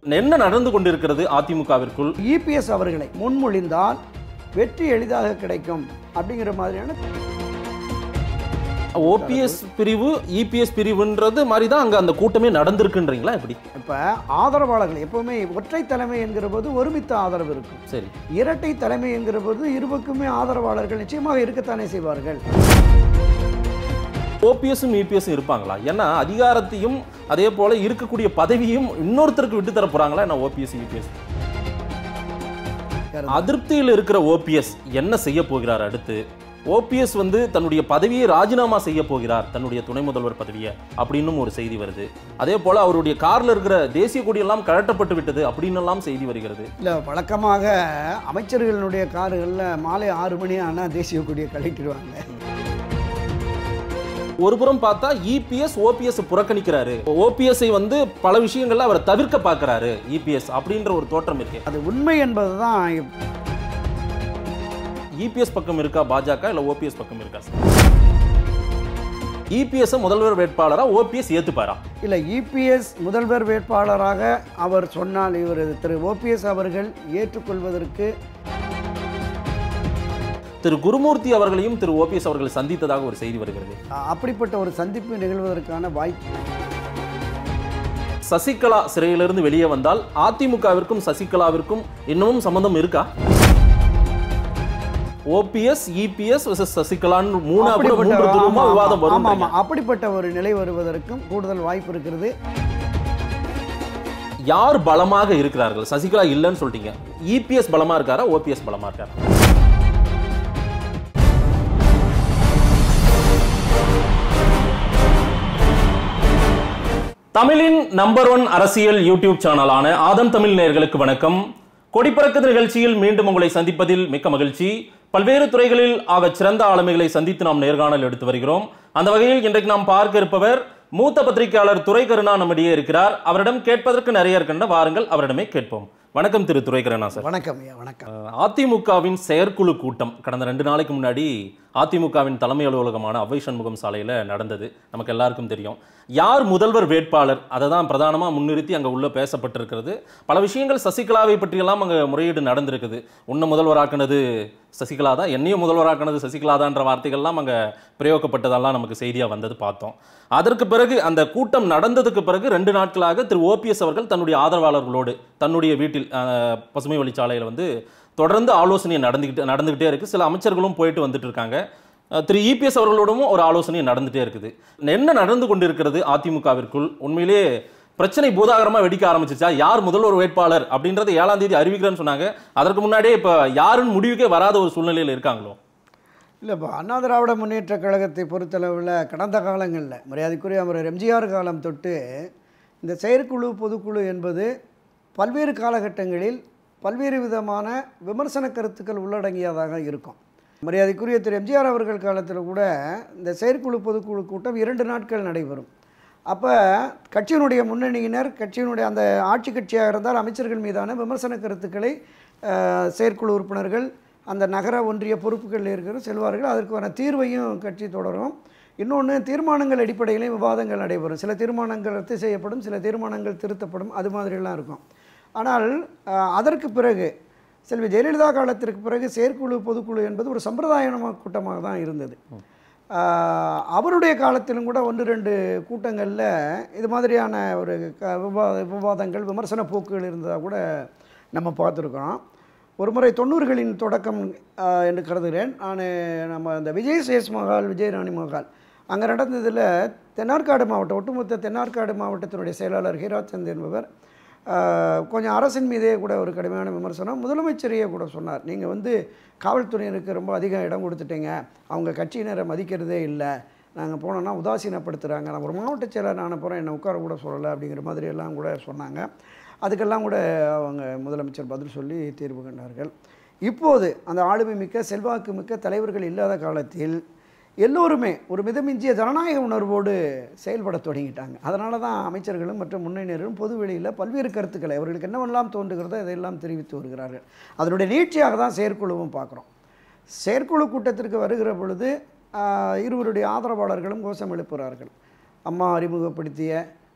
என்ன நடந்து கொண்டிருக்கிறது அதிமுகவிற்குள் இபிஎஸ் அவர்களை முன்மொழிந்தால் வெற்றி எளிதாக கிடைக்கும் அப்படிங்கிற மாதிரியான ஓபிஎஸ் பிரிவு இபிஎஸ் பிரிவுன்றது மாதிரி தான் அங்க அந்த கூட்டமே நடந்திருக்குன்றீங்களா எப்படி இப்போ ஆதரவாளர்கள் எப்பவுமே ஒற்றை தலைமை என்கிற போது ஒருமித்த ஆதரவு இருக்கும் சரி இரட்டை தலைமை என்கிற போது இருபக்குமே ஆதரவாளர்கள் நிச்சயமாக இருக்கத்தானே செய்வார்கள் ஓபிஎஸும் இபிஎஸும் இருப்பாங்களா ஏன்னா அதிகாரத்தையும் அதே போல இருக்கக்கூடிய பதவியும் இன்னொருத்தருக்கு விட்டு தர போறாங்களா என்ன ஓபிஎஸ் இபிஎஸ் அதிருப்தியில் இருக்கிற ஓபிஎஸ் என்ன செய்ய போகிறார் அடுத்து ஓபிஎஸ் வந்து தன்னுடைய பதவியை ராஜினாமா செய்ய போகிறார் தன்னுடைய துணை முதல்வர் பதவியை அப்படின்னும் ஒரு செய்தி வருது அதே போல அவருடைய கார்ல இருக்கிற தேசிய கொடியெல்லாம் கழட்டப்பட்டு விட்டது அப்படின்னு எல்லாம் செய்தி வருகிறது இல்லை வழக்கமாக அமைச்சர்களுடைய காருகளில் மாலை ஆறு மணி ஆனால் தேசிய கொடியை கழட்டிடுவாங்க ஒரு புறம் பார்த்தா இபிஎஸ் ஓபிஎஸ் புறக்கணிக்கிறாரு ஓபிஎஸ்ஐ வந்து பல விஷயங்கள்ல அவரை தவிர்க்க பார்க்கறாரு இபிஎஸ் அப்படின்ற ஒரு தோற்றம் இருக்கு அது உண்மை என்பது தான் இபிஎஸ் பக்கம் இருக்கா பாஜக இல்ல ஓபிஎஸ் பக்கம் இருக்கா இபிஎஸ் முதல்வர் வேட்பாளரா ஓபிஎஸ் ஏத்துப்பாரா இல்லை இபிஎஸ் முதல்வர் வேட்பாளராக அவர் சொன்னால் இவர் திரு ஓபிஎஸ் அவர்கள் ஏற்றுக்கொள்வதற்கு திரு குருமூர்த்தி அவர்களையும் திரு ஓபிஎஸ் அவர்கள் சந்தித்ததாக ஒரு செய்தி வருகிறது அ- அப்படிப்பட்ட ஒரு சந்திப்பு நிகழ்வதற்கான வாய்ப்பு சசிகலா சிறையிலிருந்து வெளியே வந்தால் அதிமுகவிற்கும் சசிகலாவிற்கும் இன்னமும் சம்பந்தம் இருக்கா ஓபிஎஸ் இபிஎஸ் சசிகலான்னு மூணா கூட அப்படிப்பட்ட- மூன்று துருவமா ஆமா, விவாதம் ஆமா, வரும் ஆமா. அப்படிப்பட்ட ஒரு நிலை வருவதற்கும் கூடுதல் வாய்ப்பு இருக்கிறது யார் பலமாக இருக்கிறார்கள் சசிகலா இல்லைன்னு சொல்லிட்டீங்க இபிஎஸ் பலமா இருக்காரா ஓபிஎஸ் பலமா இருக்காரா தமிழின் நம்பர் ஒன் அரசியல் யூடியூப் சேனலான ஆதம் தமிழ் நேயர்களுக்கு வணக்கம் கொடிப்பறக்க நிகழ்ச்சியில் மீண்டும் உங்களை சந்திப்பதில் மிக்க மகிழ்ச்சி பல்வேறு துறைகளில் ஆகச் சிறந்த ஆளுமைகளை சந்தித்து நாம் நேர்காணல் எடுத்து வருகிறோம் அந்த வகையில் இன்றைக்கு நாம் பார்க்க இருப்பவர் மூத்த பத்திரிகையாளர் துரை கருணா நம்மிடையே இருக்கிறார் அவரிடம் கேட்பதற்கு நிறைய இருக்கின்ற வாருங்கள் அவரிடமே கேட்போம் வணக்கம் திரு துரை கருணா சார் வணக்கம் ஐயா வணக்கம் அஹ், அதிமுகவின் செயற்குழு கூட்டம் கடந்த ரெண்டு நாளைக்கு முன்னாடி அதிமுகவின் தலைமை அலுவலகமான அவ்வை சண்முகம் சாலையில் நடந்தது நமக்கு எல்லாருக்கும் தெரியும் யார் முதல்வர் வேட்பாளர் அதை தான் பிரதானமாக முன்னிறுத்தி அங்கே உள்ள பேசப்பட்டிருக்கிறது பல விஷயங்கள் சசிகலாவை பற்றியெல்லாம் அங்கே முறையீடு நடந்திருக்குது உன்னை முதல்வராக்குனது சசிகலா தான் என்னையும் முதல்வராக்குனது சசிகலா தான்ற வார்த்தைகள்லாம் அங்கே பிரயோகப்பட்டதெல்லாம் நமக்கு செய்தியாக வந்தது பார்த்தோம் அதற்கு பிறகு அந்த கூட்டம் நடந்ததுக்கு பிறகு ரெண்டு நாட்களாக திரு ஓபிஎஸ் அவர்கள் தன்னுடைய ஆதரவாளர்களோடு தன்னுடைய வீட்டில் அஹ், பசுமை வழிச்சாலையில் வந்து தொடர்ந்து ஆலோசனை நடந்துக்கிட்டு நடந்துக்கிட்டே இருக்கு சில அமைச்சர்களும் போயிட்டு வந்துட்டு இருக்காங்க அஹ், திரு இபிஎஸ் அவர்களோடவும் ஒரு ஆலோசனை நடந்துட்டே இருக்குது என்ன நடந்து கொண்டிருக்கிறது அதிமுகவிற்குள் உண்மையிலேயே பிரச்சனை பூதாகரமா வெடிக்க ஆரம்பிச்சிச்சா யார் முதல்வர் வேட்பாளர் அப்படின்றத ஏழாம் தேதி அறிவிக்கிறேன்னு சொன்னாங்க அதற்கு முன்னாடியே இப்போ யாருன்னு முடிவுக்கே வராத ஒரு சூழ்நிலையில் இருக்காங்களோ இல்லை இப்போ அண்ணா திராவிட முன்னேற்ற கழகத்தை பொறுத்தளவில் கடந்த காலங்களில் மரியாதைக்குரிய அவர் எம்ஜிஆர் காலம் தொட்டு இந்த செயற்குழு பொதுக்குழு என்பது பல்வேறு காலகட்டங்களில் பல்வேறு விதமான விமர்சன கருத்துக்கள் உள்ளடங்கியதாக இருக்கும் மரியாதைக்குரிய திரு எம்ஜிஆர் அவர்கள் காலத்தில் கூட இந்த செயற்குழு பொதுக்குழு கூட்டம் இரண்டு நாட்கள் நடைபெறும் அப்போ கட்சியினுடைய முன்னணியினர் கட்சியினுடைய அந்த ஆட்சி கட்சியாக இருந்தால் அமைச்சர்கள் மீதான விமர்சன கருத்துக்களை அஹ், செயற்குழு உறுப்பினர்கள் அந்த நகர ஒன்றிய பொறுப்புகளில் இருக்கிற செல்வார்கள் அதற்கான தீர்வையும் கட்சி தொடரும் இன்னொன்று தீர்மானங்கள் அடிப்படையிலையும் விவாதங்கள் நடைபெறும் சில தீர்மானங்கள் ரத்து செய்யப்படும் சில தீர்மானங்கள் திருத்தப்படும் அது மாதிரிலாம் இருக்கும் ஆனால் அஹ், அதற்கு பிறகு செல்வி ஜெயலலிதா காலத்திற்கு பிறகு செயற்குழு பொதுக்குழு என்பது ஒரு சம்பிரதாயமான கூட்டமாக தான் இருந்தது ஆஹ் அவருடைய காலத்திலும் கூட ஒன்று ரெண்டு கூட்டங்களில் இது மாதிரியான ஒரு க விவாத விவாதங்கள் விமர்சன போக்குகள் இருந்ததாக கூட நம்ம பார்த்துருக்குறோம் ஒரு முறை தொண்ணூறுகளின் தொடக்கம் ஆஹ் என்று கருதுகிறேன் நான் நம்ம இந்த விஜய் சேஸ் மகால் விஜய் ராணி மகால் அங்கே நடந்ததில் தென்னார்காடு மாவட்டம் ஒட்டுமொத்த தென்னார்காடு மாவட்டத்தினுடைய செயலாளர் ஹீராச்சந்த் என்பவர் ஆஹ் கொஞ்சம் அரசின் மீதே கூட ஒரு கடுமையான விமர்சனம் முதலமைச்சரையே கூட சொன்னார் நீங்கள் வந்து காவல்துறையினருக்கு ரொம்ப அதிக இடம் கொடுத்துட்டீங்க அவங்க கட்சியினரை மதிக்கிறதே இல்லை நாங்கள் போனோன்னா உதாசீனப்படுத்துகிறாங்க நான் ஒரு மாவட்ட செயலர் நான் போகிறேன் என்னை உட்கார கூட சொல்லலை அப்படிங்கிற மாதிரி எல்லாம் கூட சொன்னாங்க அதுக்கெல்லாம் கூட அவங்க முதலமைச்சர் பதில் சொல்லி தீர்வு கண்டார்கள் இப்போது அந்த ஆளுமை மிக்க செல்வாக்கு மிக்க தலைவர்கள் இல்லாத காலத்தில் எல்லோருமே ஒரு மிதமிஞ்சிய ஜனநாயக உணர்வோடு செயல்பட தொடங்கிட்டாங்க அதனால தான் அமைச்சர்களும் மற்றும் முன்னணியரும் பொது வெளியில் பல்வேறு கருத்துக்களை அவர்களுக்கு என்னவெல்லாம் தோன்றுகிறதோ இதையெல்லாம் தெரிவித்து வருகிறார்கள் அதனுடைய நீட்சியாக தான் செயற்குழுவும் பார்க்குறோம் செயற்குழு கூட்டத்திற்கு வருகிற பொழுது ஆஹ், இருவருடைய ஆதரவாளர்களும் கோஷம் எழுப்புகிறார்கள் அம்மா அறிமுகப்படுத்திய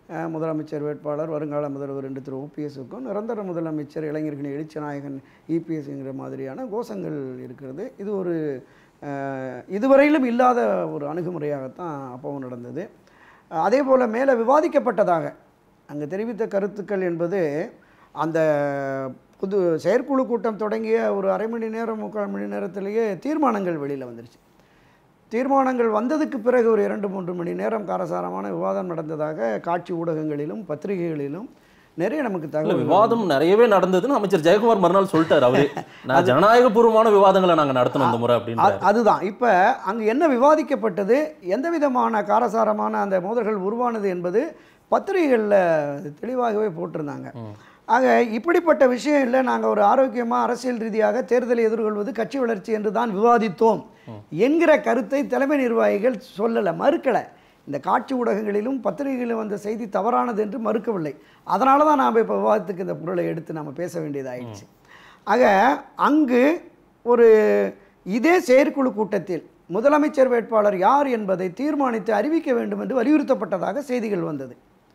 அஹ், முதலமைச்சர் வேட்பாளர் வருங்கால முதல்வர் என்று திரு ஓபிஎஸ்க்கும் நிரந்தர முதலமைச்சர் இளைஞர்களின் எழுச்சி நாயகன் இபிஎஸ்ங்கிற மாதிரியான கோஷங்கள் இருக்கிறது இது ஒரு அஹ், இதுவரையிலும் இல்லாத ஒரு அணுகுமுறையாகத்தான் அப்பவும் நடந்தது அஹ், அதே போல் மேலே விவாதிக்கப்பட்டதாக அங்கே தெரிவித்த கருத்துக்கள் என்பது அந்த புது செயற்குழு கூட்டம் தொடங்கிய ஒரு அரை மணி நேரம் முக்கால் மணி நேரத்திலேயே தீர்மானங்கள் வெளியில் வந்துருச்சு தீர்மானங்கள் வந்ததுக்கு பிறகு ஒரு இரண்டு மூன்று மணி நேரம் காரசாரமான விவாதம் நடந்ததாக காட்சி ஊடகங்களிலும் பத்திரிகைகளிலும் நிறைய நமக்கு இல்ல தகவல் விவாதம் நிறையவே நடந்ததுன்னு அமைச்சர் ஜெயக்குமார் மறுநாள் சொல்லிட்டாரு அவரே நான் ஜனநாயகபூர்வமான விவாதங்களை நாங்க நடத்தணும் இந்த முறை அப்படின்னு அ- அதுதான் இப்போ அங்கே என்ன விவாதிக்கப்பட்டது எந்த விதமான காரசாரமான அந்த மோதல்கள் உருவானது என்பது பத்திரிகைகளில் தெளிவாகவே போட்டிருந்தாங்க ஆக இப்படிப்பட்ட விஷயம் இல்லை நாங்கள் ஒரு ஆரோக்கியமாக அரசியல் ரீதியாக தேர்தலை எதிர்கொள்வது கட்சி வளர்ச்சி என்று தான் விவாதித்தோம் என்கிற கருத்தை தலைமை நிர்வாகிகள் சொல்லலை மறுக்கலை இந்த காட்சி ஊடகங்களிலும் பத்திரிகைகளிலும் வந்த செய்தி தவறானது என்று மறுக்கவில்லை அதனால தான் நாம் இப்போ விவாதத்துக்கு இந்த பொருளை எடுத்து நாம் பேச வேண்டியதாயிடுச்சு ஆக அங்கு ஒரு இதே செயற்குழு கூட்டத்தில் முதலமைச்சர் வேட்பாளர் யார் என்பதை தீர்மானித்து அறிவிக்க வேண்டும் என்று வலியுறுத்தப்பட்டதாக செய்திகள் வந்தது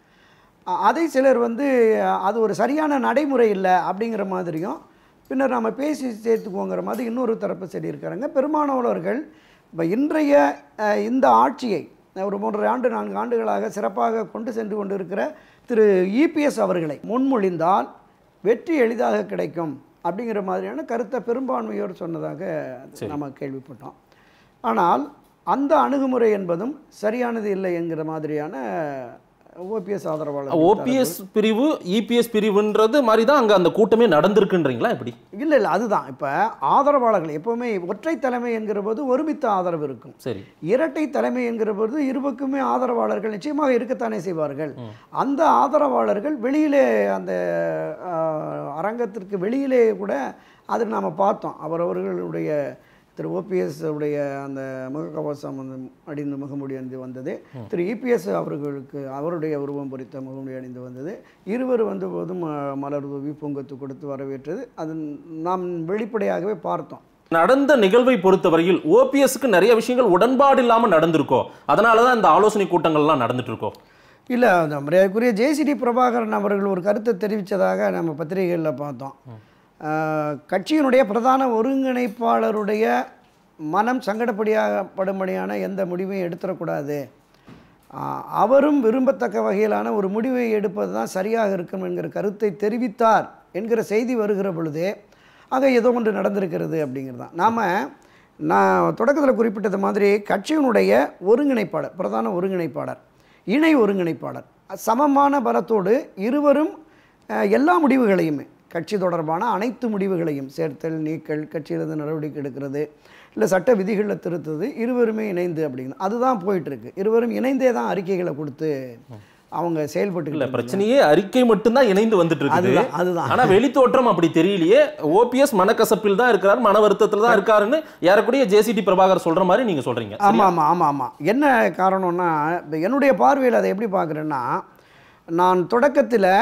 அ- அதை சிலர் வந்து அது ஒரு சரியான நடைமுறை இல்லை அப்படிங்கிற மாதிரியும் பின்னர் நம்ம பேசி சேர்த்துக்குவோங்கிற மாதிரி இன்னொரு தரப்பு சொல்லியிருக்காங்க பெரும்பாலானவர்கள் இப்போ இன்றைய அஹ், இந்த ஆட்சியை ஒரு மூன்றரை ஆண்டு நான்கு ஆண்டுகளாக சிறப்பாக கொண்டு சென்று கொண்டிருக்கிற திரு இபிஎஸ் அவர்களை முன்மொழிந்தால் வெற்றி எளிதாக கிடைக்கும் அப்படிங்கிற மாதிரியான கருத்தை பெரும்பான்மையோர் சொன்னதாக நம்ம கேள்விப்பட்டோம் ஆனால் அந்த அணுகுமுறை என்பதும் சரியானது இல்லை என்கிற மாதிரியான ஓபிஎஸ் ஆதரவாளர் ஓபிஎஸ் பிரிவு இபிஎஸ் பிரிவுன்றது மாதிரி தான் அங்க அந்த கூட்டமே நடந்திருக்குன்றீங்களா எப்படி இல்லை இல்லை அதுதான் இப்போ ஆதரவாளர்கள் எப்போவுமே ஒற்றை தலைமை என்கிற போது ஒருமித்த ஆதரவு இருக்கும் சரி இரட்டை தலைமை என்கிற போது இருபக்குமே ஆதரவாளர்கள் நிச்சயமாக இருக்கத்தானே செய்வார்கள் அந்த ஆதரவாளர்கள் வெளியிலே அந்த ஆஹ், அரங்கத்திற்கு வெளியிலே கூட அது நாம் பார்த்தோம் அவர் அவர்களுடைய திரு ஓபிஎஸ் உடைய அந்த முகக்கவசம் வந்து அணிந்து முகமூடி அணிந்து வந்தது திரு இபிஎஸ் அவர்களுக்கு அவருடைய உருவம் பொறித்த முகமூடி அணிந்து வந்தது இருவர் வந்த போதும் அஹ், மலர் தூவி பூங்கொத்து கொடுத்து வரவேற்றது அது நாம் வெளிப்படையாகவே பார்த்தோம் நடந்த நிகழ்வை பொறுத்தவரையில் ஓபிஎஸ்க்கு நிறைய விஷயங்கள் உடன்பாடு இல்லாம நடந்திருக்கோ அதனால தான் இந்த ஆலோசனை கூட்டங்கள்லாம் நடந்துட்டு இருக்கோ இல்லை அந்த மரியாதைக்குரிய ஜேசிடி பிரபாகரன் அவர்கள் ஒரு கருத்தை தெரிவித்ததாக நம்ம பத்திரிகைகளில் பார்த்தோம் ஆஹ், கட்சியினுடைய பிரதான ஒருங்கிணைப்பாளருடைய மனம் சங்கடப்படியாகப்படும்படியான எந்த முடிவையும் எடுத்துடக்கூடாது ஆஹ், அவரும் விரும்பத்தக்க வகையிலான ஒரு முடிவை எடுப்பது தான் சரியாக இருக்கும் என்கிற கருத்தை தெரிவித்தார் என்கிற செய்தி வருகிற பொழுதே ஆக ஏதோ ஒன்று நடந்திருக்கிறது அப்படிங்கிறது தான் நாம் நான் தொடக்கத்தில் குறிப்பிட்டது மாதிரி கட்சியினுடைய ஒருங்கிணைப்பாளர் பிரதான ஒருங்கிணைப்பாளர் இணை ஒருங்கிணைப்பாளர் சமமான பலத்தோடு இருவரும் அஹ், எல்லா முடிவுகளையுமே கட்சி தொடர்பான அனைத்து முடிவுகளையும் சேர்த்தல் நீக்கல் கட்சியிலிருந்து நடவடிக்கை எடுக்கிறது இல்லை சட்ட விதிகளில் திருத்தது இருவருமே இணைந்து அப்படிங்கிறது அதுதான் போயிட்டு இருக்கு இருவரும் இணைந்தே தான் அறிக்கைகளை கொடுத்து அவங்க இல்ல செயல்பட்டு பிரச்சனையே அறிக்கை மட்டும்தான் இணைந்து வந்துட்டு இருக்குது அதுதான் அதுதான் ஆனா வெளித்தோற்றம் அப்படி தெரியலையே ஓபிஎஸ் மனக்கசப்பில் தான் இருக்கிறார் மன வருத்தத்தில் தான் இருக்காருன்னு ஏறக்கூடிய ஜேசிடி பிரபாகர் சொல்ற மாதிரி நீங்க சொல்றீங்க ஆமாம் ஆமாம் ஆமாம் ஆமாம் என்ன காரணம்னா இப்ப என்னுடைய பார்வையில் அதை எப்படி பார்க்குறேன்னா நான் தொடக்கத்தில்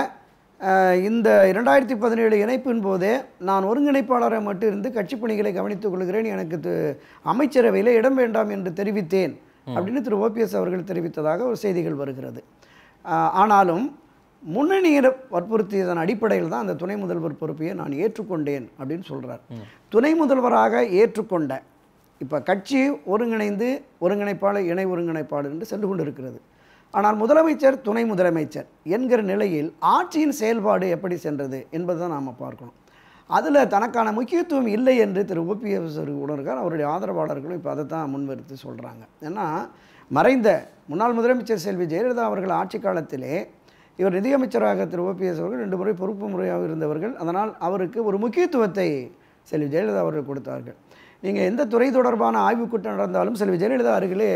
இந்த இரண்டாயிரத்தி பதினேழு இணைப்பின் போதே நான் ஒருங்கிணைப்பாளரை மட்டும் இருந்து கட்சிப் பணிகளை கவனித்துக் கொள்கிறேன் எனக்கு து- அமைச்சரவையில் இடம் வேண்டாம் என்று தெரிவித்தேன் அப்படின்னு திரு ஓபிஎஸ் அவர்கள் தெரிவித்ததாக ஒரு செய்திகள் வருகிறது ஆஹ், ஆனாலும் முன்னணியினர் வற்புறுத்தியதன் அடிப்படையில் தான் அந்த துணை முதல்வர் பொறுப்பையை நான் ஏற்றுக்கொண்டேன் அப்படின்னு சொல்கிறார் துணை முதல்வராக ஏற்றுக்கொண்ட இப்போ கட்சி ஒருங்கிணைந்து ஒருங்கிணைப்பாளர் இணை ஒருங்கிணைப்பாளர் என்று சென்று கொண்டிருக்கிறது ஆனால் முதலமைச்சர் துணை முதலமைச்சர் என்கிற நிலையில் ஆட்சியின் செயல்பாடு எப்படி சென்றது என்பதை தான் நாம் பார்க்கணும் அதில் தனக்கான முக்கியத்துவம் இல்லை என்று திரு ஓபிஎஸ் உணர்கிறார் அவருடைய ஆதரவாளர்களும் இப்போ அதை தான் முன்வருத்து சொல்கிறாங்க ஏன்னா மறைந்த முன்னாள் முதலமைச்சர் செல்வி ஜெயலலிதா அவர்கள் ஆட்சி காலத்திலே இவர் நிதியமைச்சராக திரு ஓபிஎஸ் அவர்கள் ரெண்டு முறை பொறுப்பு முறையாக இருந்தவர்கள் அதனால் அவருக்கு ஒரு முக்கியத்துவத்தை செல்வி ஜெயலலிதா அவர்கள் கொடுத்தார்கள் நீங்கள் எந்த துறை தொடர்பான ஆய்வுக் கூட்டம் நடந்தாலும் செல்வி ஜெயலலிதா அருகிலே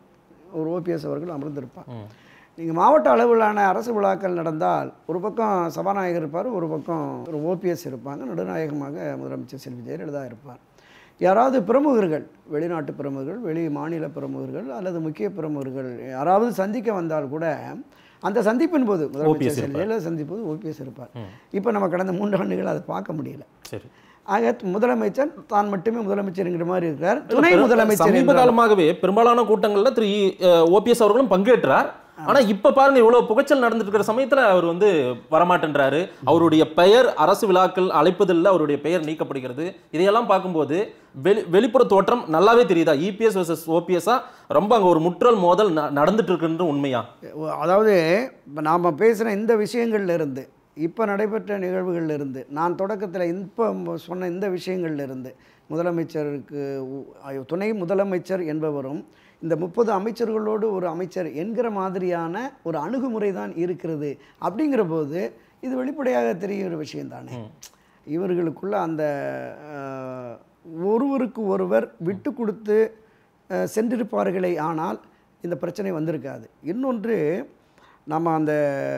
ஒரு ஓபிஎஸ் அவர்கள் அமர்ந்திருப்பார் நீங்கள் மாவட்ட அளவிலான அரசு விழாக்கள் நடந்தால் ஒரு பக்கம் சபாநாயகர் இருப்பார் ஒரு பக்கம் ஒரு ஓபிஎஸ் இருப்பாங்க நடுநாயகமாக முதலமைச்சர் செல்வி ஜெயலலிதா இருப்பார் யாராவது பிரமுகர்கள் வெளிநாட்டு பிரமுகர்கள் வெளி மாநில பிரமுகர்கள் அல்லது முக்கிய பிரமுகர்கள் யாராவது சந்திக்க வந்தால் கூட அந்த சந்திப்பின் போது முதலமைச்சர் செல்வி ஜெயலலிதா சந்திப்போது ஓபிஎஸ் இருப்பார் இப்போ நம்ம கடந்த மூன்று ஆண்டுகள் அதை பார்க்க முடியல சரி ஆக முதலமைச்சர் தான் மட்டுமே முதலமைச்சர்ங்கிற மாதிரி இருக்கிறார் துணை பெரும்- முதலமைச்சர் சமீப என்றால் காலமாகவே பெரும்பாலான கூட்டங்கள்ல திரு ஓபிஎஸ் அவர்களும் பங்கேற்றார் ஆனா இப்ப பாருங்க இவ்வளவு புகைச்சல் நடந்துட்டு இருக்கிற சமயத்துல அவர் வந்து வரமாட்டேன்றாரு அவருடைய பெயர் அரசு விழாக்கள் அழைப்பதில் அவருடைய பெயர் நீக்கப்படுகிறது இதையெல்லாம் பார்க்கும்போது வெளி வெளிப்புற தோற்றம் நல்லாவே தெரியுதா இபிஎஸ் வர்சஸ் ஓபிஎஸ்ஸா ரொம்ப அங்க ஒரு முற்றல் மோதல் ந- நடந்துட்டு இருக்குன்ற உண்மையா அதாவது இப்போ நாம் பேசுகிற இந்த விஷயங்கள்ல இருந்து இப்போ நடைபெற்ற நிகழ்வுகள்ல இருந்து நான் தொடக்கத்தில் இப்போ சொன்ன இந்த விஷயங்கள்ல இருந்து முதலமைச்சருக்கு உ- துணை முதலமைச்சர் என்பவரும் இந்த முப்பது அமைச்சர்களோடு ஒரு அமைச்சர் என்கிற மாதிரியான ஒரு அணுகுமுறை தான் இருக்கிறது அப்படிங்கிற போது இது வெளிப்படையாக தெரிகிற ஒரு விஷயம்தானே இவர்களுக்குள்ள அந்த அஹ், ஒருவருக்கு ஒருவர் விட்டு கொடுத்து அஹ், சென்றிருப்பார்களே ஆனால் இந்த பிரச்சனை வந்திருக்காது இன்னொன்று நம்ம அந்த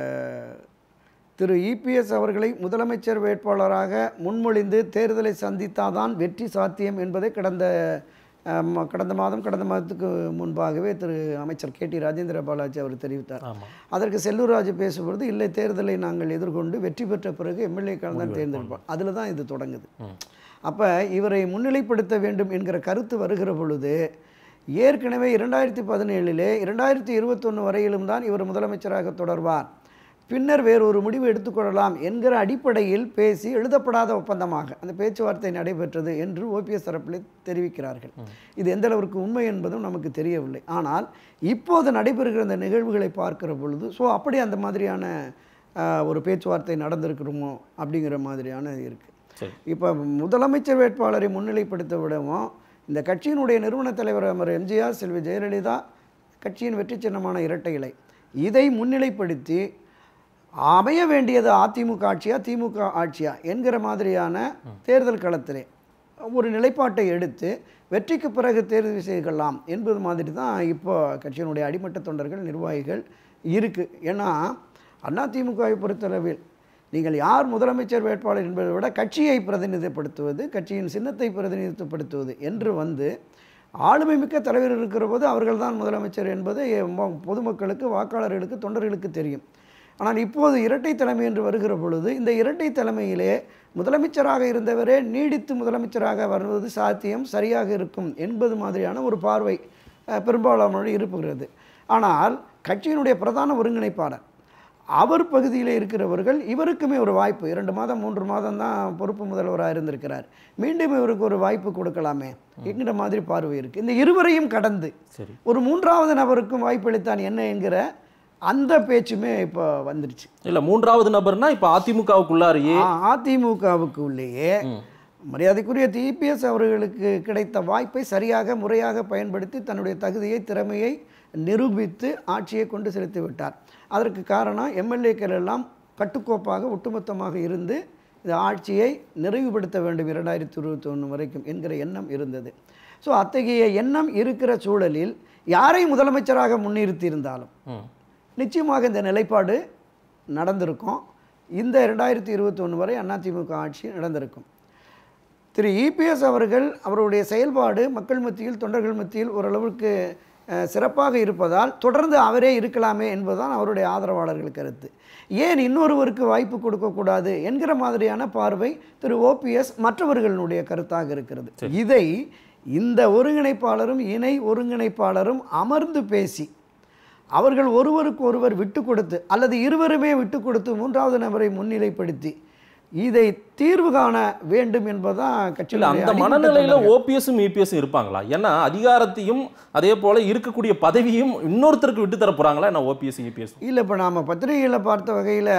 திரு இபிஎஸ் அவர்களை முதலமைச்சர் வேட்பாளராக முன்மொழிந்து தேர்தலை சந்தித்தாதான் வெற்றி சாத்தியம் என்பதை கடந்த அஹ், ம- கடந்த மாதம் கடந்த மாதத்துக்கு முன்பாகவே திரு அமைச்சர் கே டி ராஜேந்திர பாலாஜி அவர் தெரிவித்தார் ஆமா அதற்கு செல்லூர் ராஜு பேசும்பொழுது இல்லை தேர்தலை நாங்கள் எதிர்கொண்டு வெற்றி பெற்ற பிறகு எம்எல்ஏக்கள் தான் தேர்ந்தெடுப்போம் அதில் தான் இது தொடங்குது அப்போ இவரை முன்னிலைப்படுத்த வேண்டும் என்கிற கருத்து வருகிற பொழுது ஏற்கனவே இரண்டாயிரத்தி பதினேழிலே இரண்டாயிரத்தி இருபத்தொன்று வரையிலும் தான் இவர் முதலமைச்சராக தொடர்வார் பின்னர் வேறொரு முடிவு எடுத்துக்கொள்ளலாம் என்கிற அடிப்படையில் பேசி எழுதப்படாத ஒப்பந்தமாக அந்த பேச்சுவார்த்தை நடைபெற்றது என்று ஓபிஎஸ் தரப்பில் தெரிவிக்கிறார்கள் இது எந்த அளவிற்கு உண்மை என்பதும் நமக்கு தெரியவில்லை ஆனால் இப்போது நடைபெறுகிற இந்த நிகழ்வுகளை பார்க்கிற பொழுது ஸோ அப்படி அந்த மாதிரியான ஆஹ், ஒரு பேச்சுவார்த்தை நடந்திருக்கிறோமோ அப்படிங்கிற மாதிரியான இருக்குது சரி இப்போ முதலமைச்சர் வேட்பாளரை முன்னிலைப்படுத்த விடவும் இந்த கட்சியினுடைய நிறுவன தலைவர் அமர் எம்ஜிஆர் செல்வி ஜெயலலிதா கட்சியின் வெற்றி சின்னமான இரட்டை இலை இதை முன்னிலைப்படுத்தி அமைய வேண்டியது அதிமுக ஆட்சியா திமுக ஆட்சியா என்கிற மாதிரியான தேர்தல் களத்திலே ஒரு நிலைப்பாட்டை எடுத்து வெற்றிக்கு பிறகு தேர்வு செய்யலாம் என்பது மாதிரி தான் இப்போ கட்சியினுடைய அடிமட்ட தொண்டர்கள் நிர்வாகிகள் இருக்குது ஏன்னா அதிமுகவை பொறுத்தளவில் நீங்கள் யார் முதலமைச்சர் வேட்பாளர் என்பதை விட கட்சியை பிரதிநிதிப்படுத்துவது கட்சியின் சின்னத்தை பிரதிநிதித்துவப்படுத்துவது என்று வந்து ஆளுமை மிக்க தலைவர் இருக்கிற போது அவர்கள்தான் முதலமைச்சர் என்பது ம- பொதுமக்களுக்கு வாக்காளர்களுக்கு தொண்டர்களுக்கு தெரியும் ஆனால் இப்போது இரட்டை தலைமை என்று வருகிற பொழுது இந்த இரட்டை தலைமையிலே முதலமைச்சராக இருந்தவரே நீடித்து முதலமைச்சராக வருவது சாத்தியம் சரியாக இருக்கும் என்பது மாதிரியான ஒரு பார்வை அஹ், பெரும்பாலானோடு இருப்புகிறது ஆனால் கட்சியினுடைய பிரதான ஒருங்கிணைப்பாளர் அவர் பகுதியில் இருக்கிறவர்கள் இவருக்குமே ஒரு வாய்ப்பு இரண்டு மாதம் மூன்று மாதம் தான் பொறுப்பு முதல்வராக இருந்திருக்கிறார் மீண்டும் இவருக்கு ஒரு வாய்ப்பு கொடுக்கலாமே என்கிற மாதிரி பார்வை இருக்குது இந்த இருவரையும் கடந்து சரி ஒரு மூன்றாவது நபருக்கும் வாய்ப்பளித்தான் என்ன என்கிற அந்த பேச்சுமே இப்போ வந்துடுச்சு இல்ல மூன்றாவது நபர்னா இப்ப அதிமுகவுக்குள்ளாரையே ஆ, அதிமுகவுக்கு உள்ளேயே மரியாதைக்குரிய டிபிஎஸ் அவர்களுக்கு கிடைத்த வாய்ப்பை சரியாக முறையாக பயன்படுத்தி தன்னுடைய தகுதியை திறமையை நிரூபித்து ஆட்சியை கொண்டு செலுத்தி விட்டார் அதற்கு காரணம் எம்எல்ஏக்கள் எல்லாம் கட்டுக்கோப்பாக ஒட்டுமொத்தமாக இருந்து இந்த ஆட்சியை நிறைவுபடுத்த வேண்டும் இரண்டாயிரத்தி இருபத்தி ஒன்று வரைக்கும் என்கிற எண்ணம் இருந்தது ஸோ அத்தகைய எண்ணம் இருக்கிற சூழலில் யாரை முதலமைச்சராக முன்னிறுத்தி இருந்தாலும் ம். நிச்சயமாக இந்த நிலைப்பாடு நடந்திருக்கும் இந்த ரெண்டாயிரத்தி இருபத்தொன்று வரை அதிமுக ஆட்சி நடந்திருக்கும் திரு இபிஎஸ் அவர்கள் அவருடைய செயல்பாடு மக்கள் மத்தியில் தொண்டர்கள் மத்தியில் ஓரளவுக்கு அஹ், சிறப்பாக இருப்பதால் தொடர்ந்து அவரே இருக்கலாமே என்பதுதான் அவருடைய ஆதரவாளர்கள் கருத்து ஏன் இன்னொருவருக்கு வாய்ப்பு கொடுக்கக்கூடாது என்கிற மாதிரியான பார்வை திரு ஓபிஎஸ் மற்றவர்களுடைய கருத்தாக இருக்கிறது இதை இந்த ஒருங்கிணைப்பாளரும் இணை ஒருங்கிணைப்பாளரும் அமர்ந்து பேசி அவர்கள் ஒருவருக்கு ஒருவர் விட்டு கொடுத்து அல்லது இருவருமே விட்டு கொடுத்து மூன்றாவது நபரை முன்னிலைப்படுத்தி இதை தீர்வு காண வேண்டும் என்பதுதான் இல்ல கட்சியில் அந்த மனநிலையில ஓபிஎஸும் இபிஎஸும் இருப்பாங்களா ஏன்னா அதிகாரத்தையும் அதே போல இருக்கக்கூடிய பதவியும் இன்னொருத்தருக்கு விட்டு தர போறாங்களா என்ன ஓபிஎஸ் இபிஎஸ் இல்லை இப்போ நாம் பத்திரிகையில் பார்த்த வகையில்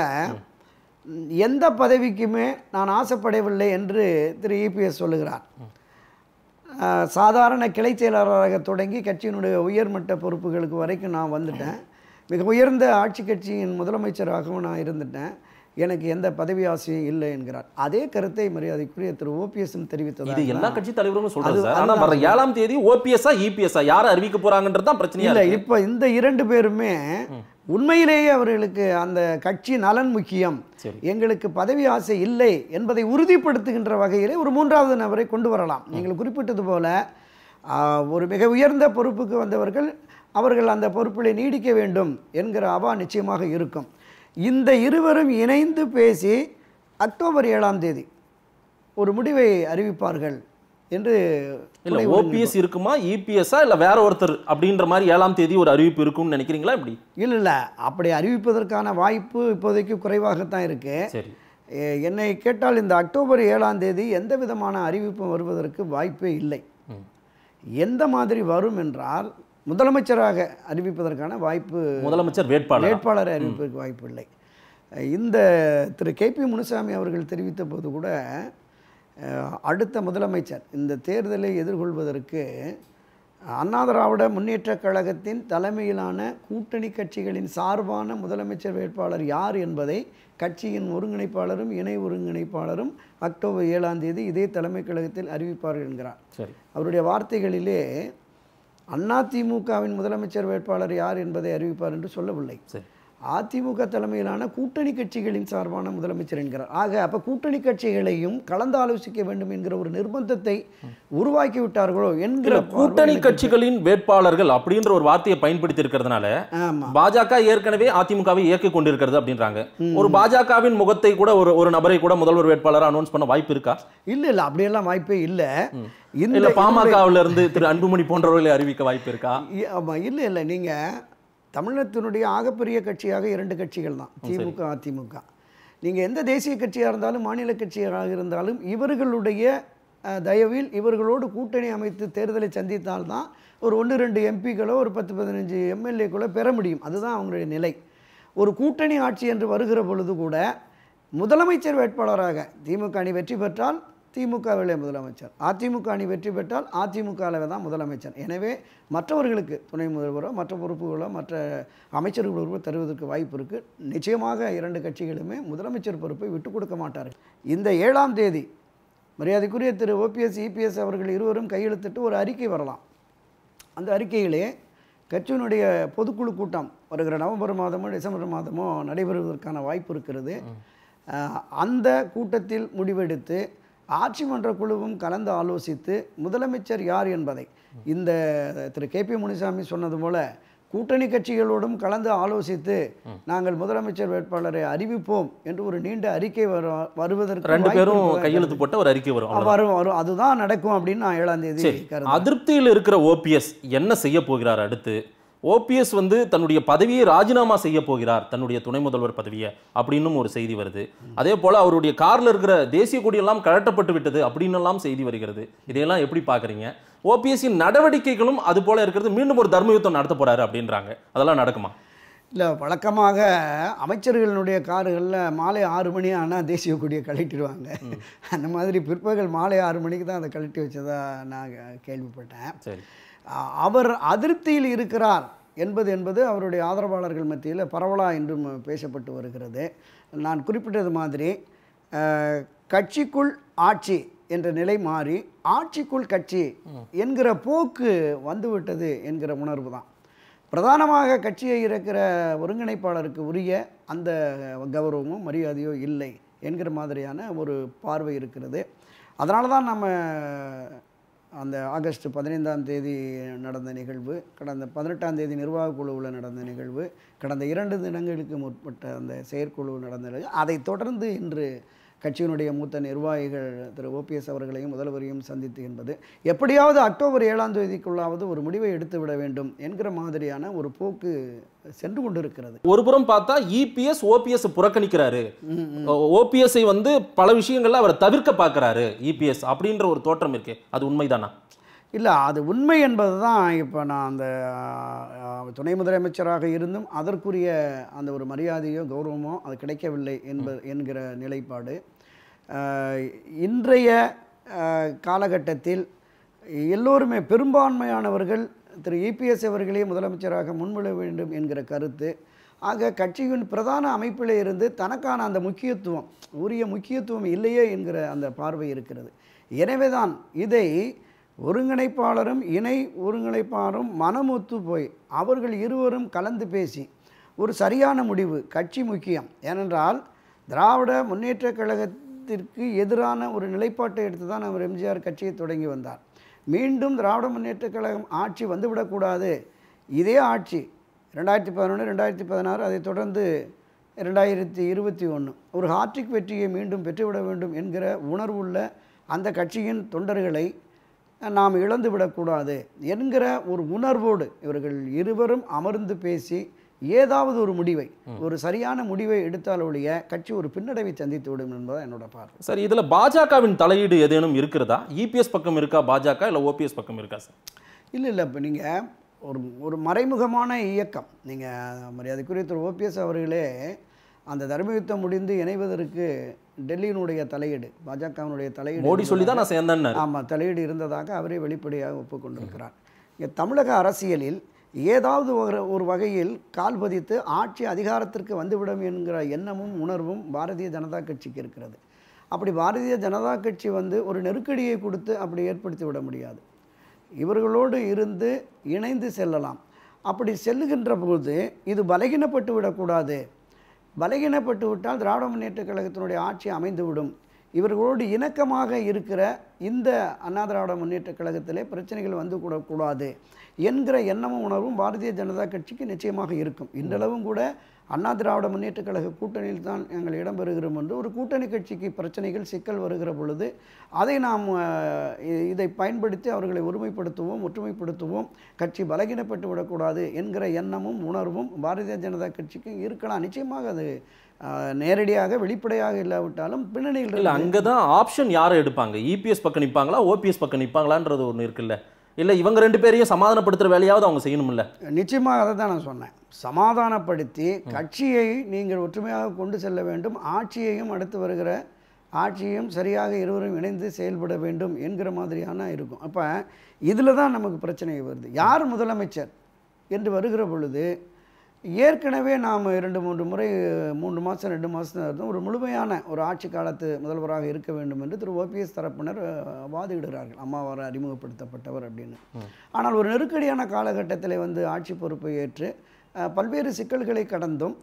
எந்த பதவிக்குமே நான் ஆசைப்படவில்லை என்று திரு இபிஎஸ் சொல்லுகிறார் அஹ், சாதாரண கிளை செயலாளராக தொடங்கி கட்சியினுடைய உயர்மட்ட பொறுப்புகளுக்கு வரைக்கும் நான் வந்துட்டேன் மிக உயர்ந்த ஆட்சி கட்சியின் முதலமைச்சராகவும் நான் இருந்துட்டேன் எனக்கு எந்த பதவி ஆசையும் இல்லை என்கிறார் அதே கருத்தை மரியாதைக்குரிய திரு ஓபிஎஸும் இது தெரிவித்தது எல்லா கட்சி தலைவரும் சொல்றாரு அது- சார் ஆனா வர ஏழாம் தேதி ஓபிஎஸ்ஆ இபிஎஸ்ஆ யாரை அறிவிக்க போறாங்கன்றது தான் பிரச்சனையா இல்லை இருக்கு இப்போ இந்த இரண்டு பேருமே உண்மையிலேயே அவர்களுக்கு அந்த கட்சி நலன் முக்கியம் சரி. எங்களுக்கு பதவி ஆசை இல்லை என்பதை உறுதிப்படுத்துகின்ற வகையிலே ஒரு மூன்றாவது நபரை கொண்டு வரலாம் நீங்கள் குறிப்பிட்டது போல ஆ, ஒரு மிக உயர்ந்த பொறுப்புக்கு வந்தவர்கள் அவர்கள் அந்த பொறுப்பில் நீடிக்க வேண்டும் என்கிற அவா நிச்சயமாக இருக்கும் இந்த இருவரும் இணைந்து பேசி அக்டோபர் ஏழாம் தேதி ஒரு முடிவை அறிவிப்பார்கள் என்று இல்ல துணை ஓபிஎஸ் இருக்குமா இபிஎஸ்ஸா இல்ல வேற ஒருத்தர் அப்படின்ற மாதிரி ஏழாம் தேதி ஒரு அறிவிப்பு இருக்கும்னு நினைக்கிறீங்களா இப்படி இல்லை இல்லை அப்படி அறிவிப்பதற்கான வாய்ப்பு இப்போதைக்கு குறைவாகத்தான் இருக்கு சரி எ- என்னை கேட்டால் இந்த அக்டோபர் ஏழாம் தேதி எந்த விதமான அறிவிப்பும் வருவதற்கு வாய்ப்பே இல்லை ம். எந்த மாதிரி வரும் என்றால் முதலமைச்சராக அறிவிப்பதற்கான வாய்ப்பு முதலமைச்சர் வேட்பாளர் வேட்பாளரை அறிவிப்பதற்கு வாய்ப்பு இல்லை இந்த திரு கே பி முனுசாமி அவர்கள் தெரிவித்த போது கூட அஹ், அடுத்த முதலமைச்சர் இந்த தேர்தலை எதிர்கொள்வதற்கு அண்ணா திராவிட முன்னேற்றக் கழகத்தின் தலைமையிலான கூட்டணி கட்சிகளின் சார்பான முதலமைச்சர் வேட்பாளர் யார் என்பதை கட்சியின் ஒருங்கிணைப்பாளரும் இணை ஒருங்கிணைப்பாளரும் அக்டோபர் ஏழாம் தேதி இதே தலைமைக் கழகத்தில் அறிவிப்பார்கள் என்கிறார் சரி அவருடைய வார்த்தைகளிலே அதிமுகவின் முதலமைச்சர் வேட்பாளர் யார் என்பதை அறிவிப்பார் என்று சொல்லவில்லை சரி அதிமுக தலைமையிலான கூட்டணி கட்சிகளின் சார்பான முதலமைச்சர் என்கிறார் ஆக அப்ப கூட்டணி கட்சிகளையும் கலந்து ஆலோசிக்க வேண்டும் என்கிற ஒரு நிர்பந்தத்தை உருவாக்கி விட்டார்களோ என்கிற இல்ல கூட்டணி பார்வை எனக்கு- கட்சிகளின் வேட்பாளர்கள் அப்படின்ற ஒரு வார்த்தையை பயன்படுத்தி இருக்கிறதுனால ஆமா பாஜக ஏற்கனவே அதிமுகவை இயக்கி கொண்டிருக்கிறது அப்படின்றாங்க ஒரு பாஜகவின் முகத்தை கூட ஒரு ஒரு நபரை கூட முதல்வர் வேட்பாளரா அனௌன்ஸ் பண்ண வாய்ப்பு இருக்கா இல்ல இல்ல அப்படியெல்லாம் வாய்ப்பே இல்ல இல்ல இந்த பாமகவுல இருந்து திரு அன்புமணி போன்றவர்களை அறிவிக்க வாய்ப்பு இருக்கா இ- ஆமா இல்ல இல்ல நீங்க தமிழகத்தினுடைய ஆகப்பெரிய கட்சியாக இரண்டு கட்சிகள் தான் திமுக அதிமுக நீங்க எந்த தேசிய கட்சியாக இருந்தாலும் மாநில கட்சியாக இருந்தாலும் இவர்களுடைய அஹ், தயவில் இவர்களோடு கூட்டணி அமைத்து தேர்தலை சந்தித்தால்தான் ஒரு ஒன்று ரெண்டு எம்பிக்களோ ஒரு பத்து பதினஞ்சு எம்எல்ஏக்களோ பெற முடியும் அதுதான் அவங்களுடைய நிலை ஒரு கூட்டணி ஆட்சி என்று வருகிற பொழுது கூட முதலமைச்சர் வேட்பாளராக திமுக அணி வெற்றி பெற்றால் திமுகவிலே முதலமைச்சர் அதிமுக அணி வெற்றி பெற்றால் அதிமுகவில் தான் முதலமைச்சர் எனவே மற்றவர்களுக்கு துணை முதல்வரோ மற்ற பொறுப்புகளோ மற்ற அமைச்சர் பொறுப்போ தருவதற்கு வாய்ப்பு இருக்குது நிச்சயமாக இரண்டு கட்சிகளுமே முதலமைச்சர் பொறுப்பை விட்டுக் கொடுக்க மாட்டார்கள் இந்த ஏழாம் தேதி மரியாதைக்குரிய திரு ஓபிஎஸ் இபிஎஸ் அவர்கள் இருவரும் கையெழுத்திட்டு ஒரு அறிக்கை வரலாம் அந்த அறிக்கையிலே கட்சியினுடைய பொதுக்குழு கூட்டம் வருகிற நவம்பர் மாதமோ டிசம்பர் மாதமோ நடைபெறுவதற்கான வாய்ப்பு இருக்கிறது அஹ், அந்த கூட்டத்தில் முடிவெடுத்து ஆட்சி மன்ற குழுவும் கலந்து ஆலோசித்து முதலமைச்சர் யார் என்பதை இந்த திரு கே பி முனிசாமி சொன்னது போல கூட்டணி கட்சிகளோடும் கலந்து ஆலோசித்து நாங்கள் முதலமைச்சர் வேட்பாளரை அறிவிப்போம் என்று ஒரு நீண்ட அறிக்கை வரு வருவதற்கு ரெண்டு வாய்ப்பு பேரும் இருக்கிறதா கையெழுத்து போட்ட ஒரு அறிக்கை வரும் அவ்வளவுதான். வரும் வரும் அதுதான் நடக்கும் அப்படின்னு நான் ஏழாம் தேதி சரி கருதுறேன் அதிருப்தியில் இருக்கிற ஓபிஎஸ் என்ன செய்ய போகிறார் அடுத்து ஓபிஎஸ் வந்து தன்னுடைய பதவியை ராஜினாமா செய்ய போகிறார் தன்னுடைய துணை முதல்வர் பதவியை அப்படின்னும் ஒரு செய்தி வருது அதே போல அவருடைய கார்ல இருக்கிற தேசிய கொடியெல்லாம் கழட்டப்பட்டு விட்டது அப்படின்னு எல்லாம் செய்தி வருகிறது இதையெல்லாம் எப்படி பாக்குறீங்க ஓபிஎஸ்ஸின் நடவடிக்கைகளும் அது போல இருக்கிறது மீண்டும் ஒரு தர்ம யுத்தம் நடத்த போறாரு அப்படின்றாங்க அதெல்லாம் நடக்குமா இல்லை வழக்கமாக அமைச்சர்களுடைய காருகளில் மாலை ஆறு மணி ஆனால் தேசிய கொடியை கழட்டிடுவாங்க அந்த மாதிரி பிற்பகல் மாலை ஆறு மணிக்கு தான் அதை கழட்டி வச்சதா நான் கேள்விப்பட்டேன் சரி அ- அவர் அதிருப்தியில் இருக்கிறார் என்பது என்பது அவருடைய ஆதரவாளர்கள் மத்தியில் பரவலா என்றும் பேசப்பட்டு வருகிறது நான் குறிப்பிட்டது மாதிரி அஹ், கட்சிக்குள் ஆட்சி என்ற நிலை மாறி ஆட்சிக்குள் கட்சி என்கிற போக்கு வந்துவிட்டது என்கிற உணர்வு தான் பிரதானமாக கட்சியை இருக்கிற ஒருங்கிணைப்பாளருக்கு உரிய அந்த கௌரவமோ மரியாதையோ இல்லை என்கிற மாதிரியான ஒரு பார்வை இருக்கிறது அதனால தான் நம்ம அந்த ஆகஸ்ட் பதினைந்தாம் தேதி நடந்த நிகழ்வு கடந்த பதினெட்டாம் தேதி நிர்வாக குழுவில் நடந்த நிகழ்வு கடந்த இரண்டு தினங்களுக்கு முற்பட்ட அந்த செயற்குழு நடந்த நிகழ்வு அதைத் தொடர்ந்து இன்று கட்சியினுடைய மூத்த நிர்வாகிகள் திரு ஓபிஎஸ் அவர்களையும் முதல்வரையும் சந்தித்து என்பது எப்படியாவது அக்டோபர் ஏழாம் தேதிக்குள்ளாவது ஒரு முடிவை எடுத்து விட வேண்டும் என்கிற மாதிரியான ஒரு போக்கு சென்று கொண்டிருக்கிறது ஒரு புறம் பார்த்தா இபிஎஸ் ஓபிஎஸ் புறக்கணிக்கிறாரு ஓபிஎஸ்ஐ வந்து பல விஷயங்கள்ல அவர் தவிர்க்க பார்க்கறாரு இபிஎஸ் அப்படின்ற ஒரு தோற்றம் இருக்கு அது உண்மைதானா இல்லை அது உண்மை என்பது தான் இப்போ நான் அந்த ஆஹ், துணை முதலமைச்சராக இருந்தும் அதற்குரிய அந்த ஒரு மரியாதையோ கௌரவமோ அது கிடைக்கவில்லை என்ப என்கிற நிலைப்பாடு ஆஹ், இன்றைய ஆஹ், காலகட்டத்தில் எல்லோருமே பெரும்பான்மையானவர்கள் திரு இபிஎஸ் அவர்களே முதலமைச்சராக முன்விட வேண்டும் என்கிற கருத்து ஆக கட்சியின் பிரதான அமைப்பிலே இருந்து தனக்கான அந்த முக்கியத்துவம் உரிய முக்கியத்துவம் இல்லையே என்கிற அந்த பார்வை இருக்கிறது எனவே தான் இதை ஒருங்கிணைப்பாளரும் இணை ஒருங்கிணைப்பாளரும் மனமொத்து போய் அவர்கள் இருவரும் கலந்து பேசி ஒரு சரியான முடிவு கட்சி முக்கியம் ஏனென்றால் திராவிட முன்னேற்றக் கழகத்திற்கு எதிரான ஒரு நிலைப்பாட்டை எடுத்து தான் அவர் எம்ஜிஆர் கட்சியை தொடங்கி வந்தார் மீண்டும் திராவிட முன்னேற்றக் கழகம் ஆட்சி வந்துவிடக்கூடாது இதே ஆட்சி ரெண்டாயிரத்தி பதினொன்று ரெண்டாயிரத்தி பதினாறு அதைத் தொடர்ந்து ரெண்டாயிரத்தி இருபத்தி ஒன்று ஒரு ஹாட்ரிக் வெற்றியை மீண்டும் பெற்றுவிட வேண்டும் என்கிற உணர்வுள்ள அந்த கட்சியின் தொண்டர்களை நாம் இழந்து விடக்கூடாது என்கிற ஒரு உணர்வோடு இவர்கள் இருவரும் அமர்ந்து பேசி ஏதாவது ஒரு முடிவை ஒரு சரியான முடிவை எடுத்தால் ஒழிய கட்சி ஒரு பின்னடைவை சந்தித்து விடும் என்பது என்னோட பார்வை சார் இதுல பாஜகவின் தலையீடு ஏதேனும் இருக்கிறதா இபிஎஸ் பக்கம் இருக்கா பாஜக இல்ல ஓபிஎஸ் பக்கம் இருக்கா சார் இல்லை இல்லை இப்போ நீங்கள் ஒரு ஒரு மறைமுகமான இயக்கம் நீங்கள் மரியாதைக்குரிய திரு ஓபிஎஸ் அவர்களே அந்த தர்ம யுத்தம் முடிந்து இணைவதற்கு டெல்லியினுடைய தலையீடு பாஜகவினுடைய தலையீடு மோடி சொல்லி தான் நான் சேர்ந்தேன்னு ஆமாம் தலையீடு இருந்ததாக அவரே வெளிப்படையாக ஒப்புக்கொண்டிருக்கிறார் இங்கே தமிழக அரசியலில் ஏதாவது ஒரு ஒரு வகையில் கால் பதித்து ஆட்சி அதிகாரத்திற்கு வந்துவிடும் என்கிற எண்ணமும் உணர்வும் பாரதிய ஜனதா கட்சிக்கு இருக்கிறது அப்படி பாரதிய ஜனதா கட்சி வந்து ஒரு நெருக்கடியை கொடுத்து அப்படி ஏற்படுத்தி விட முடியாது இவர்களோடு இருந்து இணைந்து செல்லலாம் அப்படி செல்லுகின்ற போது இது பலகீனப்பட்டு விடக்கூடாது பலகீனப்பட்டு விட்டால் திராவிட முன்னேற்றக் கழகத்தினுடைய ஆட்சி அமைந்துவிடும் இவர்களோடு இணக்கமாக இருக்கிற இந்த அண்ணா திராவிட முன்னேற்றக் கழகத்திலே பிரச்சனைகள் வந்து கூடக்கூடாது என்கிற எண்ணமும் உணர்வும் பாரதிய ஜனதா கட்சிக்கு நிச்சயமாக இருக்கும் இன்றளவும் கூட அண்ணா திராவிட முன்னேற்றக் கழக கூட்டணியில் தான் நாங்கள் இடம்பெறுகிறோம் என்று ஒரு கூட்டணி கட்சிக்கு பிரச்சனைகள் சிக்கல் வருகிற பொழுது அதை நாம் அஹ், இ- இதை பயன்படுத்தி அவர்களை ஒருமைப்படுத்துவோம் ஒற்றுமைப்படுத்துவோம் கட்சி பலகீனப்பட்டு விடக்கூடாது என்கிற எண்ணமும் உணர்வும் பாரதிய ஜனதா கட்சிக்கு இருக்கலாம் நிச்சயமாக அது அஹ், நேரடியாக வெளிப்படையாக இல்லாவிட்டாலும் பின்னணியில் இல்ல இருந்து- அங்கதான் ஆப்ஷன் யாரை எடுப்பாங்க இபிஎஸ் பக்கம் நிப்பாங்களா ஓபிஎஸ் பக்கம் நிப்பாங்களான்றது ஒண்ணு இருக்குல்ல இல்ல இவங்க ரெண்டு பேரையும் சமாதானப்படுத்துற வேலையாவது அவங்க செய்யணும்ல நிச்சயமாக அதை தான் நான் சொன்னேன் சமாதானப்படுத்தி கட்சியை நீங்கள் ஒற்றுமையாக கொண்டு செல்ல வேண்டும் ஆட்சியையும் அடுத்து வருகிற ஆட்சியையும் சரியாக இருவரும் இணைந்து செயல்பட வேண்டும் என்கிற மாதிரியான இருக்கும் அப்போ இதில் தான் நமக்கு பிரச்சனை வருது யார் முதலமைச்சர் என்று வருகிற பொழுது ஏற்கனவே நாம் இரண்டு மூன்று முறை மூன்று மாதம் ரெண்டு மாதம் இருந்தோம் ஒரு முழுமையான ஒரு ஆட்சி காலத்து முதல்வராக இருக்க வேண்டும் என்று திரு ஓபிஎஸ் தரப்பினர் அஹ், வாதிடுகிறார்கள் அம்மாவார் அறிமுகப்படுத்தப்பட்டவர் அப்படின்னு ஆனால் ஒரு நெருக்கடியான காலகட்டத்தில் வந்து ஆட்சி பொறுப்பை ஏற்று அஹ், பல்வேறு சிக்கல்களை கடந்தும்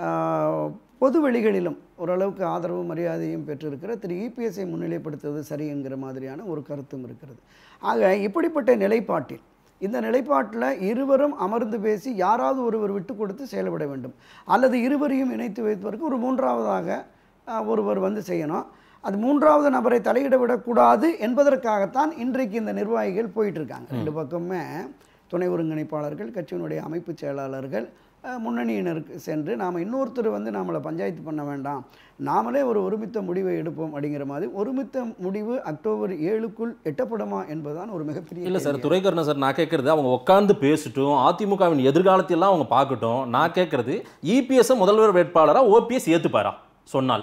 அஹ், பொது வெளிகளிலும் ஓரளவுக்கு ஆதரவு மரியாதையும் பெற்றிருக்கிற திரு இபிஎஸ்ஐ முன்னிலைப்படுத்துவது சரி என்கிற மாதிரியான ஒரு கருத்தும் இருக்கிறது ஆக இப்படிப்பட்ட நிலைப்பாட்டில் இந்த நிலைப்பாட்டில் இருவரும் அமர்ந்து பேசி யாராவது ஒருவர் விட்டு கொடுத்து செயல்பட வேண்டும் அல்லது இருவரையும் இணைத்து வைப்பதற்கு ஒரு மூன்றாவதாக அஹ், ஒருவர் வந்து செய்யணும் அது மூன்றாவது நபரை தலையிட விடக்கூடாது என்பதற்காகத்தான் இன்றைக்கு இந்த நிர்வாகிகள் போயிட்டு இருக்காங்க ரெண்டு பக்கமே துணை ஒருங்கிணைப்பாளர்கள் கட்சியினுடைய அமைப்பு செயலாளர்கள் அஹ், முன்னணியினருக்கு சென்று நாம் இன்னொருத்தர் வந்து நம்மளை பஞ்சாயத்து பண்ண வேண்டாம் நாமளே ஒரு ஒருமித்த முடிவை எடுப்போம் அப்படிங்கிற மாதிரி ஒருமித்த முடிவு அக்டோபர் ஏழுக்குள் எட்டப்படுமா என்பதுதான் ஒரு மிகப்பெரிய இல்ல சார் கேள்வி. துரைக்கருணா சார் நான் கேட்கறது அவங்க உட்கார்ந்து பேசட்டும் அதிமுகவின் எதிர்காலத்தையெல்லாம் அவங்க பார்க்கட்டும் நான் கேட்கறது இபிஎஸ் முதல்வர் வேட்பாளரா ஓபிஎஸ் ஏத்துப்பாரா சொன்னால்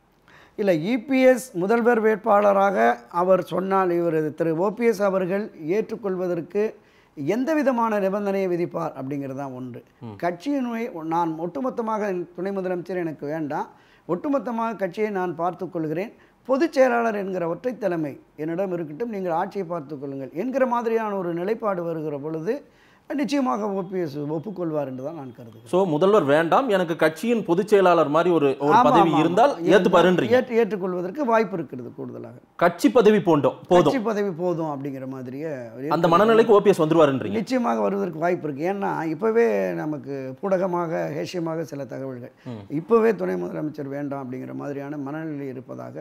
இல்லை இபிஎஸ் முதல்வர் வேட்பாளராக அவர் சொன்னால் இவர் திரு ஓபிஎஸ் அவர்கள் ஏற்றுக்கொள்வதற்கு எந்த விதமான நிபந்தனையை விதிப்பார் அப்படிங்கிறது தான் ஒன்று கட்சியினுடைய நான் ஒட்டுமொத்தமாக துணை முதலமைச்சர் எனக்கு வேண்டாம் ஒட்டுமொத்தமாக கட்சியை நான் பார்த்துக் கொள்கிறேன் பொதுச் செயலாளர் என்கிற ஒற்றை தலைமை என்னிடம் இருக்கட்டும் நீங்கள் ஆட்சியை பார்த்துக் கொள்ளுங்கள் என்கிற மாதிரியான ஒரு நிலைப்பாடு வருகிற பொழுது நிச்சயமாக ஓபிஎஸ் ஒப்புக்கொள்வார் என்று தான் நான் கருதுகிறேன் சோ முதல்வர் வேண்டாம் எனக்கு கட்சியின் பொதுச் செயலாளர் மாதிரி ஒரு ஒரு ஆமா, பதவி ஆமா, இருந்தால் ஆமா. ஏத்துப்பாருன்றீங்க ஏற்று ஏற்றுக்கொள்வதற்கு வாய்ப்பு இருக்கிறது கூடுதலாக கட்சி பதவி போண்டோம் போதும் கட்சி பதவி போதும் அப்படிங்கிற மாதிரியே அந்த மனநிலைக்கு ஓபிஎஸ் வந்துருவாருன்றீங்க நிச்சயமாக வருவதற்கு வாய்ப்பு இருக்கு ஏன்னா இப்போவே நமக்கு பூடகமாக ஹேஷியமாக சில தகவல்கள் இப்போவே துணை முதலமைச்சர் வேண்டாம் அப்படிங்கிற மாதிரியான மனநிலை இருப்பதாக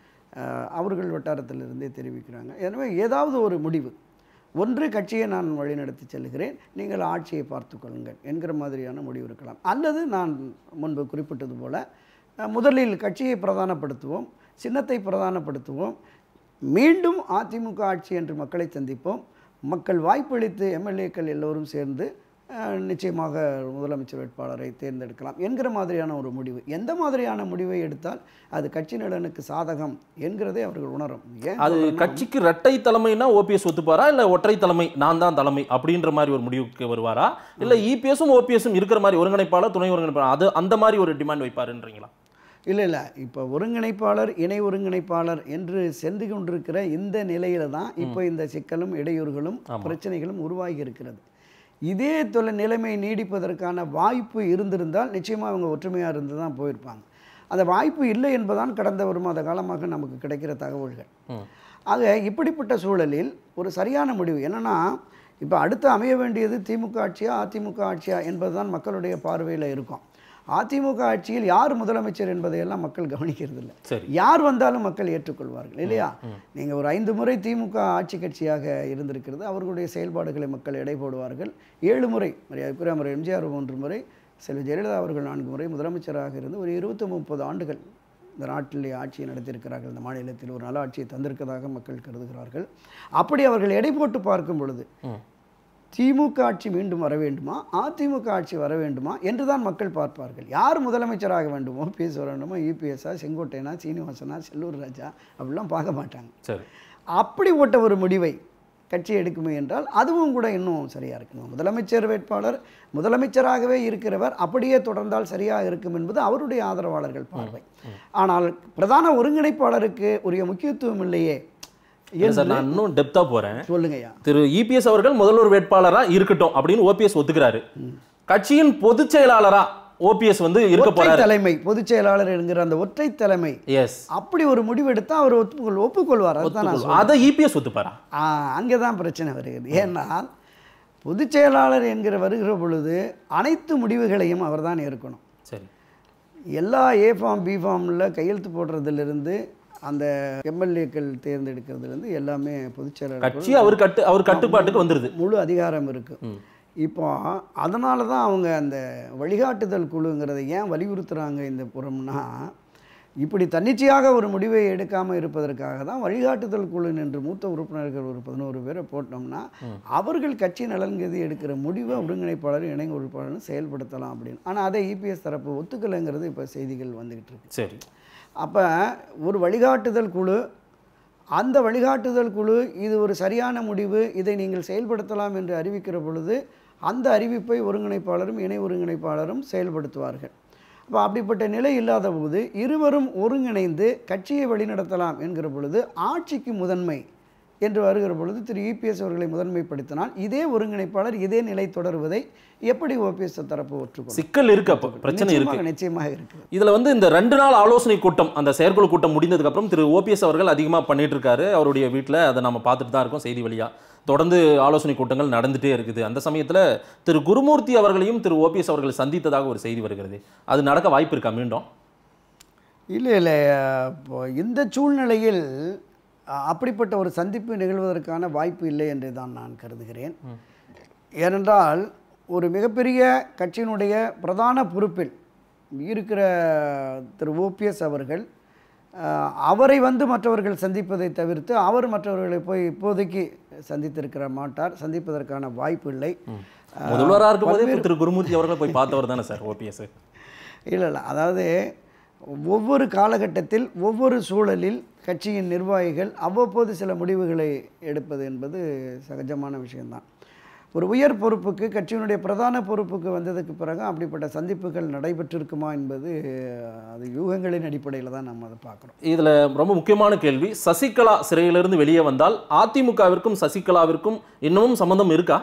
அஹ், அவர்கள் வட்டாரத்திலிருந்தே தெரிவிக்கிறாங்க எனவே ஏதாவது ஒரு முடிவு ஒன்று கட்சியை நான் வழிநடத்தி செல்கிறேன் நீங்கள் ஆட்சியை பார்த்துக் கொள்ளுங்கள் என்கிற மாதிரியான முடிவு இருக்கலாம் அல்லது நான் முன்பு குறிப்பிட்டது போல அஹ், முதலில் கட்சியை பிரதானப்படுத்துவோம் சின்னத்தை பிரதானப்படுத்துவோம் மீண்டும் அதிமுக ஆட்சி என்று மக்களை சந்திப்போம் மக்கள் வாய்ப்பளித்து எம்எல்ஏக்கள் எல்லோரும் சேர்ந்து அஹ், நிச்சயமாக முதலமைச்சர் வேட்பாளரை தேர்ந்தெடுக்கலாம் என்கிற மாதிரியான ஒரு முடிவு எந்த மாதிரியான முடிவை எடுத்தால் அது கட்சி நலனுக்கு சாதகம் என்கிறதை அவர்கள் உணரும் ஏன் அது சொல்றேன்னா, கட்சிக்கு இரட்டை தலைமைனா ஓபிஎஸ் ஒத்துப்பாரா இல்ல ஒற்றை தலைமை நான் தான் தலைமை அப்படின்ற மாதிரி ஒரு முடிவுக்கு வருவாரா இல்ல இபிஎஸும் ஓபிஎஸும் இருக்கிற மாதிரி ஒருங்கிணைப்பாளர் துணை ஒருங்கிணைப்பாளர் அது அந்த மாதிரி ஒரு டிமாண்ட் வைப்பாருன்றீங்களா இல்லை இல்லை இப்போ ஒருங்கிணைப்பாளர் இணை ஒருங்கிணைப்பாளர் என்று சென்று கொண்டிருக்கிற இந்த நிலையில தான் இப்போ இந்த சிக்கலும் இடையூறுகளும் பிரச்சனைகளும் உருவாகி இருக்கிறது இதே தொலை நிலைமை நீடிப்பதற்கான வாய்ப்பு இருந்திருந்தால் நிச்சயமாக அவங்க ஒற்றுமையாக இருந்து தான் போயிருப்பாங்க அந்த வாய்ப்பு இல்லை என்பதுதான் கடந்த ஒரு மாத காலமாக நமக்கு கிடைக்கிற தகவல்கள் ம். ஆக இப்படிப்பட்ட சூழலில் ஒரு சரியான முடிவு என்னன்னா இப்போ அடுத்து அமைய வேண்டியது திமுக ஆட்சியா அதிமுக ஆட்சியா என்பதுதான் மக்களுடைய பார்வையில் இருக்கும் அதிமுக ஆட்சியில் யார் முதலமைச்சர் என்பதையெல்லாம் மக்கள் கவனிக்கிறது இல்லை சரி யார் வந்தாலும் மக்கள் ஏற்றுக்கொள்வார்கள் இல்லையா நீங்கள் ஒரு ஐந்து முறை திமுக ஆட்சி கட்சியாக இருந்திருக்கிறது அவர்களுடைய செயல்பாடுகளை மக்கள் எடை போடுவார்கள் ஏழு முறை மரியாதைக்குரிய அமர் எம்ஜிஆர் மூன்று முறை செல்வி ஜெயலலிதா அவர்கள் நான்கு முறை முதலமைச்சராக இருந்து ஒரு இருபத்தி முப்பது ஆண்டுகள் இந்த நாட்டிலே ஆட்சியை நடத்தியிருக்கிறார்கள் இந்த மாநிலத்தில் ஒரு நல்ல ஆட்சியை தந்திருக்கதாக மக்கள் கருதுகிறார்கள் அப்படி அவர்கள் எடை போட்டு பார்க்கும் பொழுது ம். திமுக ஆட்சி மீண்டும் வர வேண்டுமா அதிமுக ஆட்சி வர வேண்டுமா என்று தான் மக்கள் பார்ப்பார்கள் யார் முதலமைச்சராக வேண்டுமோ ஓபிஎஸ் வர வேண்டுமோ யூபிஎஸ்ஆ செங்கோட்டையனா சீனிவாசனா செல்லூர் ராஜா அப்படிலாம் பார்க்க மாட்டாங்க சரி அப்படிப்பட்ட ஒரு முடிவை கட்சி எடுக்குமே என்றால் அதுவும் கூட இன்னும் சரியாக இருக்கணும் முதலமைச்சர் வேட்பாளர் முதலமைச்சராகவே இருக்கிறவர் அப்படியே தொடர்ந்தால் சரியாக இருக்கும் என்பது அவருடைய ஆதரவாளர்கள் பார்வை ஆனால் பிரதான ஒருங்கிணைப்பாளருக்கு உரிய முக்கியத்துவம் இல்லையே இல்ல சார் நான் இன்னும் டெப்தா போறேன் சொல்லுங்கய்யா திரு இபிஎஸ் அவர்கள் முதல்வர் வேட்பாளரா இருக்கட்டும் அப்படின்னு ஓபிஎஸ் ஒத்துக்கிறாரு கட்சியின் பொதுச் செயலாளரா ஓபிஎஸ் வந்து இருக்க ஒற்றை போறாரு தலைமை பொதுச் செயலாளர் என்கிற அந்த ஒற்றை தலைமை எஸ் அப்படி ஒரு முடிவெடுத்தா அவர் ஒப்புக்கொள் ஒப்புக்கொள்வார் அதுதான் நான் சொல்றேன். அதை இபிஎஸ் ஒத்துப்பாரா அங்கே தான் பிரச்சனை வருகிறது ஏன்னால் பொதுச் செயலாளர் என்கிற வருகிற பொழுது அனைத்து முடிவுகளையும் அவர்தான் இருக்கணும் சரி எல்லா ஏ ஃபார்ம் பி ஃபார்மில் கையெழுத்து போடுறதுலேருந்து அந்த எம்எல்ஏக்கள் தேர்ந்தெடுக்கிறதுலேருந்து எல்லாமே பொதுச் செயலாளர் கட்சி அவர் கட்டு அவர் கட்டுப்பாட்டுக்கு வந்துருது முழு அதிகாரம் இருக்குது இப்போ அதனால தான் அவங்க அந்த வழிகாட்டுதல் குழுங்கிறத ஏன் வலியுறுத்துகிறாங்க இந்த புறம்னா இப்படி தன்னிச்சையாக ஒரு முடிவை எடுக்காமல் இருப்பதற்காக தான் வழிகாட்டுதல் குழு என்று மூத்த உறுப்பினர்கள் ஒரு பதினோரு பேரை போட்டோம்னா அவர்கள் கட்சி நலன்கதி எடுக்கிற முடிவை ஒருங்கிணைப்பாளர் இணை உறுப்பினரும் செயல்படுத்தலாம் அப்படின்னு ஆனால் அதை இபிஎஸ் தரப்பு ஒத்துக்கலைங்கிறது இப்போ செய்திகள் வந்துக்கிட்டு இருக்கு சரி அப்போ ஒரு வழிகாட்டுதல் குழு அந்த வழிகாட்டுதல் குழு இது ஒரு சரியான முடிவு இதை நீங்கள் செயல்படுத்தலாம் என்று அறிவிக்கிற பொழுது அந்த அறிவிப்பை ஒருங்கிணைப்பாளரும் இணை ஒருங்கிணைப்பாளரும் செயல்படுத்துவார்கள் அப்போ அப்படிப்பட்ட நிலை இல்லாத போது இருவரும் ஒருங்கிணைந்து கட்சியை வழிநடத்தலாம் என்கிற பொழுது ஆட்சிக்கு முதன்மை என்று வருகிற பொழுது திரு இபிஎஸ் அவர்களை முதன்மைப்படுத்தினால் இதே ஒருங்கிணைப்பாளர் இதே நிலை தொடருவதை எப்படி ஓபிஎஸ் தரப்பு ஒற்றுக்கொள்ளும் சிக்கல் இருக்கு அப்போ பிரச்சனை இருக்கு நிச்சயமாக நிச்சயமாக இருக்குது இதுல வந்து இந்த ரெண்டு நாள் ஆலோசனை கூட்டம் அந்த செயற்குழு கூட்டம் முடிந்ததுக்கு அப்புறம் திரு ஓபிஎஸ் அவர்கள் அதிகமா பண்ணிட்டு இருக்காரு அவருடைய வீட்டில் அதை நம்ம பார்த்துட்டு தான் இருக்கோம் செய்தி வழியா தொடர்ந்து ஆலோசனை கூட்டங்கள் நடந்துட்டே இருக்குது அந்த சமயத்துல திரு குருமூர்த்தி அவர்களையும் திரு ஓபிஎஸ் அவர்கள் சந்தித்ததாக ஒரு செய்தி வருகிறது அது நடக்க வாய்ப்பு இருக்கா மீண்டும் இல்லை இல்லை இப்போ இந்த சூழ்நிலையில் அ, அப்படிப்பட்ட ஒரு சந்திப்பு நிகழ்வதற்கான வாய்ப்பு இல்லை என்று தான் நான் கருதுகிறேன் ஏனென்றால் ஒரு மிகப்பெரிய கட்சியினுடைய பிரதான பொறுப்பில் இருக்கிற திரு ஓபிஎஸ் அவர்கள் அ, அவரை வந்து மற்றவர்கள் சந்திப்பதை தவிர்த்து அவர் மற்றவர்களை போய் இப்போதைக்கு சந்தித்திருக்கிற மாட்டார் சந்திப்பதற்கான வாய்ப்பு இல்லை முதல்வராக இருக்கும்போதே இப்ப திரு குருமூர்த்தி அவர்கள் போய் பார்த்தவர் தானே சார் ஓபிஎஸ் இல்லை இல்லை அதாவது ஒவ்வொரு காலகட்டத்தில் ஒவ்வொரு சூழலில் கட்சியின் நிர்வாகிகள் அவ்வப்போது சில முடிவுகளை எடுப்பது என்பது சகஜமான விஷயம்தான் ஒரு உயர் பொறுப்புக்கு கட்சியினுடைய பிரதான பொறுப்புக்கு வந்ததுக்கு பிறகு அப்படிப்பட்ட சந்திப்புகள் நடைபெற்றிருக்குமா என்பது அது யூகங்களின் அடிப்படையில் தான் நம்ம அதை பார்க்குறோம் இதுல ரொம்ப முக்கியமான கேள்வி சசிகலா சிறையிலிருந்து வெளியே வந்தால் அதிமுகவிற்கும் சசிகலாவிற்கும் இன்னமும் சம்பந்தம் இருக்கா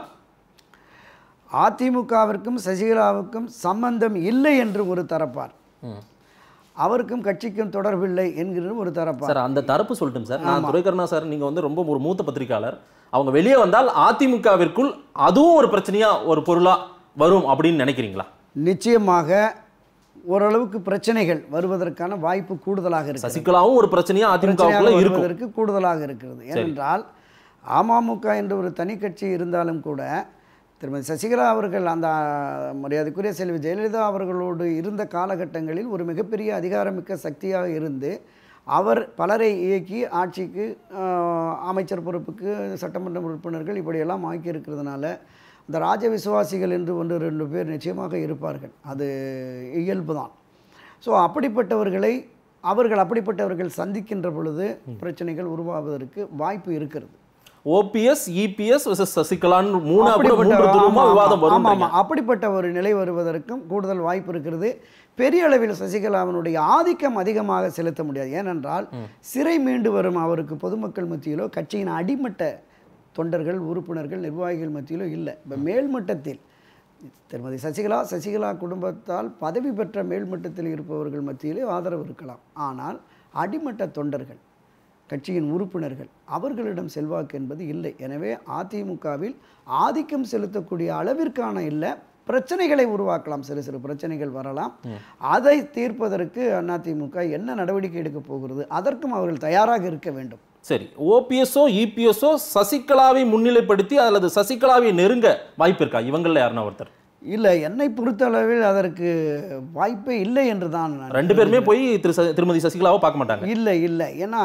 அதிமுகவிற்கும் சசிகலாவுக்கும் சம்பந்தம் இல்லை என்று ஒரு தரப்பார் ம். அவருக்கும் கட்சிக்கும் தொடர்பில்லை என்கிற ஒரு தரப்பார் சார் அந்த தரப்பு சொல்லட்டும் சார் நான் துரைக்கருணா சார் நீங்க வந்து ரொம்ப ஒரு மூத்த பத்திரிக்கையாளர் அவங்க வெளியே வந்தால் அதிமுகவிற்குள் அதுவும் ஒரு பிரச்சனையா ஒரு பொருளா வரும் அப்படின்னு நினைக்கிறீங்களா நிச்சயமாக ஓரளவுக்கு பிரச்சனைகள் வருவதற்கான வாய்ப்பு கூடுதலாக இருக்கு சசிகலாவும் ஒரு பிரச்சனையா அதிமுகவுக்குள்ள பிரச்சனையாக இருக்கும் வருவதற்கு கூடுதலாக இருக்கிறது ஏனென்றால் அமமுக என்ற ஒரு தனி கட்சி இருந்தாலும் கூட திருமதி சசிகலா அவர்கள் அந்த மரியாதைக்குரிய செல்வி ஜெயலலிதா அவர்களோடு இருந்த காலகட்டங்களில் ஒரு மிகப்பெரிய அதிகாரமிக்க சக்தியாக இருந்து அவர் பலரை இயக்கி ஆட்சிக்கு ஆஹ், அமைச்சர் பொறுப்புக்கு சட்டமன்ற உறுப்பினர்கள் இப்படியெல்லாம் ஆக்கி இருக்கிறதுனால இந்த ராஜ விசுவாசிகள் என்று ஒன்று ரெண்டு பேர் நிச்சயமாக இருப்பார்கள் அது இயல்பு தான் ஸோ அப்படிப்பட்டவர்களை அவர்கள் அப்படிப்பட்டவர்கள் சந்திக்கின்ற பொழுது பிரச்சனைகள் உருவாவதற்கு வாய்ப்பு இருக்கிறது ஓபிஎஸ் இபிஎஸ் சசிகலான்னு மூணு அப்படி அப்படிப்பட்ட- மூன்று துருவமா ஆமா, விவாதம் ஆமா, வரும் ஆமா. அப்படிப்பட்ட ஒரு நிலை வருவதற்கும் கூடுதல் வாய்ப்பு இருக்கிறது பெரிய அளவில் சசிகலாவினுடைய ஆதிக்கம் அதிகமாக செலுத்த முடியாது ஏனென்றால் சிறை மீண்டு வரும் அவருக்கு பொதுமக்கள் மத்தியிலோ கட்சியின் அடிமட்ட தொண்டர்கள் உறுப்பினர்கள் நிர்வாகிகள் மத்தியிலோ இல்லை இப்போ மேல்மட்டத்தில் திருமதி சசிகலா சசிகலா குடும்பத்தால் பதவி பெற்ற மேல்மட்டத்தில் இருப்பவர்கள் மத்தியிலே ஆதரவு இருக்கலாம் ஆனால் அடிமட்ட தொண்டர்கள் கட்சியின் உறுப்பினர்கள் அவர்களிடம் செல்வாக்கு என்பது இல்லை எனவே அதிமுகவில் ஆதிக்கம் செலுத்தக்கூடிய அளவிற்கான இல்லை பிரச்சனைகளை உருவாக்கலாம் சிறு சிறு பிரச்சனைகள் வரலாம் அதை தீர்ப்பதற்கு அதிமுக என்ன நடவடிக்கை எடுக்க போகிறது அதற்கும் அவர்கள் தயாராக இருக்க வேண்டும் சரி ஓபிஎஸ்ஓ இபிஎஸ்ஓ சசிகலாவை முன்னிலைப்படுத்தி அல்லது சசிகலாவை நெருங்க வாய்ப்பு இருக்கா இவங்கள யாருன்னா ஒருத்தர் இல்லை என்னை பொறுத்தளவில் அதற்கு வாய்ப்பே இல்லை என்று தான் நான் ரெண்டு பேருமே போய் திரு ச- திருமதி சசிகலாவை பார்க்க மாட்டாங்க இல்லை இல்லை ஏன்னா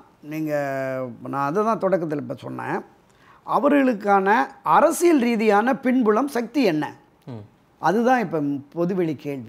நீங்கள் நான் அதை தான் தொடக்கத்தில் இப்போ சொன்னேன் அவர்களுக்கான அரசியல் ரீதியான பின்புலம் சக்தி என்ன ம். அதுதான் இப்போ பொதுவெளி கேள்வி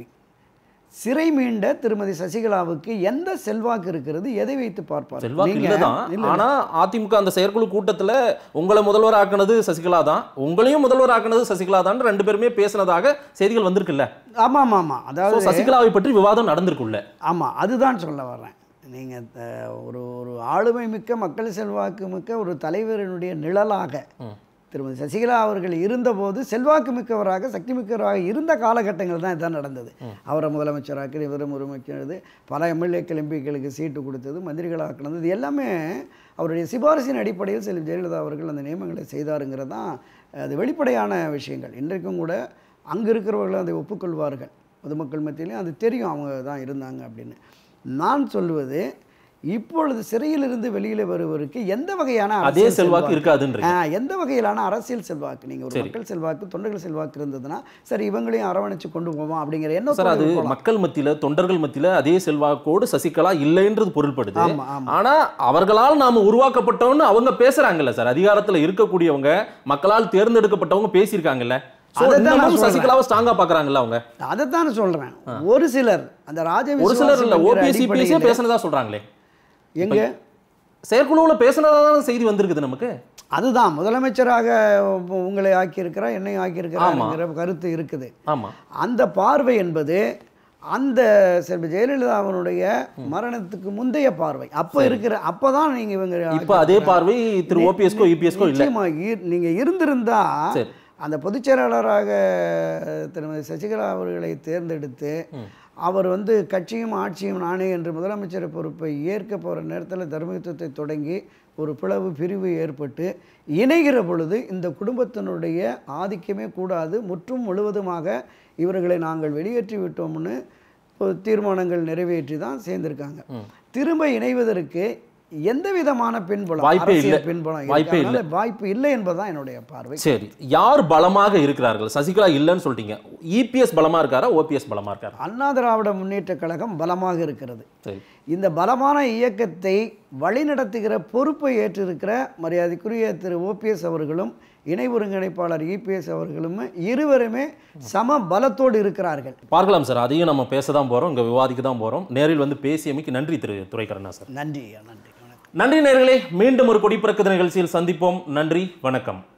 சிறை மீண்ட திருமதி சசிகலாவுக்கு எந்த செல்வாக்கு இருக்கிறது எதை வைத்து பார்ப்பார் செல்வாக்கு நீங்க- இல்லதான் இல்ல, ஆனா அதிமுக அந்த செயற்குழு கூட்டத்துல உங்களை முதல்வர் ஆக்குனது சசிகலா தான் உங்களையும் முதல்வர் ஆக்குனது சசிகலா தான் ரெண்டு பேருமே பேசினதாக செய்திகள் வந்திருக்குல்ல ஆமாம் ஆமாம் ஆமாம் So, அதாவது சசிகலாவை பற்றி விவாதம் நடந்திருக்குல்ல ஆமாம் அதுதான் சொல்ல வர்றேன் நீங்கள் ஒரு ஒரு ஆளுமை மிக்க மக்கள் செல்வாக்கு மிக்க ஒரு தலைவரினுடைய நிழலாக ம். திருமதி சசிகலா அவர்கள் இருந்தபோது செல்வாக்கு மிக்கவராக சக்தி மிக்கவராக இருந்த காலகட்டங்கள் தான் இதான் நடந்தது அவரை முதலமைச்சராக்கு இவரை முதலமைச்சர் பல எம்எல்ஏக்கள் எம்பிக்களுக்கு சீட்டு கொடுத்தது மந்திரிகளாக்கினது இது எல்லாமே அவருடைய சிபாரிசின் அடிப்படையில் செல்வி ஜெயலலிதா அவர்கள் அந்த நியமனங்களை செய்தாருங்கிறது தான் அது வெளிப்படையான விஷயங்கள் இன்றைக்கும் கூட அங்கே இருக்கிறவர்கள் அதை ஒப்புக்கொள்வார்கள் பொதுமக்கள் மத்தியிலையும் அது தெரியும் அவங்க தான் இருந்தாங்க அப்படின்னு நான் சொல்வது இப்பொழுது சிறையிலிருந்து வெளியில் வருவருக்கு எந்த வகையான அதே அரசியல் செல்வாக்கு இருக்காதுன்றீங்க ஆ, எந்த வகையிலான அரசியல் செல்வாக்கு நீங்க ஒரு மக்கள் செல்வாக்கு தொண்டர்கள் செல்வாக்கு இருந்ததுன்னா சரி இவங்களையும் அரவணைச்சு கொண்டு போவோம் அப்படிங்கிற சார் எண்ணத்தோட அது போலாம். மக்கள் மத்தியில தொண்டர்கள் மத்தியில அதே செல்வாக்கோடு சசிகலா இல்லைன்றது பொருள்படுது ஆமா ஆமா ஆனா அவர்களால் நாம உருவாக்கப்பட்டோம்னு அவங்க பேசுறாங்கல்ல சார் அதிகாரத்துல இருக்கக்கூடியவங்க மக்களால் தேர்ந்தெடுக்கப்பட்டவங்க பேசியிருக்காங்கல்ல So, அதைத்தான் நான் இன்னமும் சொல்றேன். சசிகலாவை ஸ்ட்ராங்கா பாக்குறாங்கல்ல அவங்க அதைத்தான் சொல்றேன் ஒரு சிலர் அந்த ராஜ ஒரு சிலர் இல்ல விசுவாசம் என்கிற ஓபிஎஸ்சி பேசியே அடிப்படையில- பேசினதா சொல்றாங்களே எங்க செயற்குழுவுல பேசினதா தான் செய்தி வந்திருக்குது நமக்கு அதுதான் முதலமைச்சராக உங்களை ஆக்கியிருக்கிறார் என்னையும் ஆக்கியிருக்கிறாருங்கிற கருத்து இருக்குது ஆமா அந்த பார்வை என்பது அந்த செல்வி ஜெயலலிதாவினுடைய மரணத்துக்கு முந்தைய பார்வை அப்ப இருக்கிற அப்பதான் நீங்க இவங்க இப்ப அதே பார்வை திரு ஓபிஎஸ்கோ இபிஎஸ்கோ இல்ல நிச்சயமா இ- நீங்க இருந்திருந்தா சரி. அந்த பொதுச் செயலாளராக திருமதி சசிகலா அவர்களை தேர்ந்தெடுத்து அவர் வந்து கட்சியும் ஆட்சியும் நானே என்று முதலமைச்சர் பொறுப்பை ஏற்க போகிற நேரத்தில் தர்மயுத்தத்தை தொடங்கி ஒரு பிளவு பிரிவு ஏற்பட்டு இணைகிற பொழுது இந்த குடும்பத்தினுடைய ஆதிக்கமே கூடாது முற்றும் முழுவதுமாக இவர்களை நாங்கள் வெளியேற்றி விட்டோம்னு ஒரு தீர்மானங்கள் நிறைவேற்றி தான் சேர்ந்திருக்காங்க திரும்ப இணைவதற்கு எந்த விதமான பின்புலம் வாய்ப்பே அரசியல் இல்லை. பின்புலம் இருக்கு. வாய்ப்பே அதனால வாய்ப்பு இல்லை என்பதுதான் என்னுடைய பார்வை சரி யார் பலமாக இருக்கிறார்கள் சசிகலா இல்லைன்னு சொல்லிட்டீங்க இபிஎஸ் பலமா இருக்காரா ஓபிஎஸ் பலமா இருக்காரா அண்ணா திராவிட முன்னேற்ற கழகம் பலமாக இருக்கிறது சரி இந்த பலமான இயக்கத்தை வழிநடத்துகிற பொறுப்பை ஏற்றிருக்கிற மரியாதைக்குரிய திரு ஓபிஎஸ் அவர்களும் இணை ஒருங்கிணைப்பாளர் இபிஎஸ் அவர்களும் இருவருமே சம பலத்தோடு இருக்கிறார்கள் பார்க்கலாம் சார் அதையும் நம்ம பேச தான் போறோம் இங்க விவாதிக்க தான் போறோம் நேரில் வந்து பேசியமைக்கு நன்றி திரு துரைக்கரண்ணா சார் நன்றி நன்றி வணக்கம் நன்றி நேர்களே மீண்டும் ஒரு கொடிப்பிறக்குது நிகழ்ச்சியில் சந்திப்போம் நன்றி வணக்கம்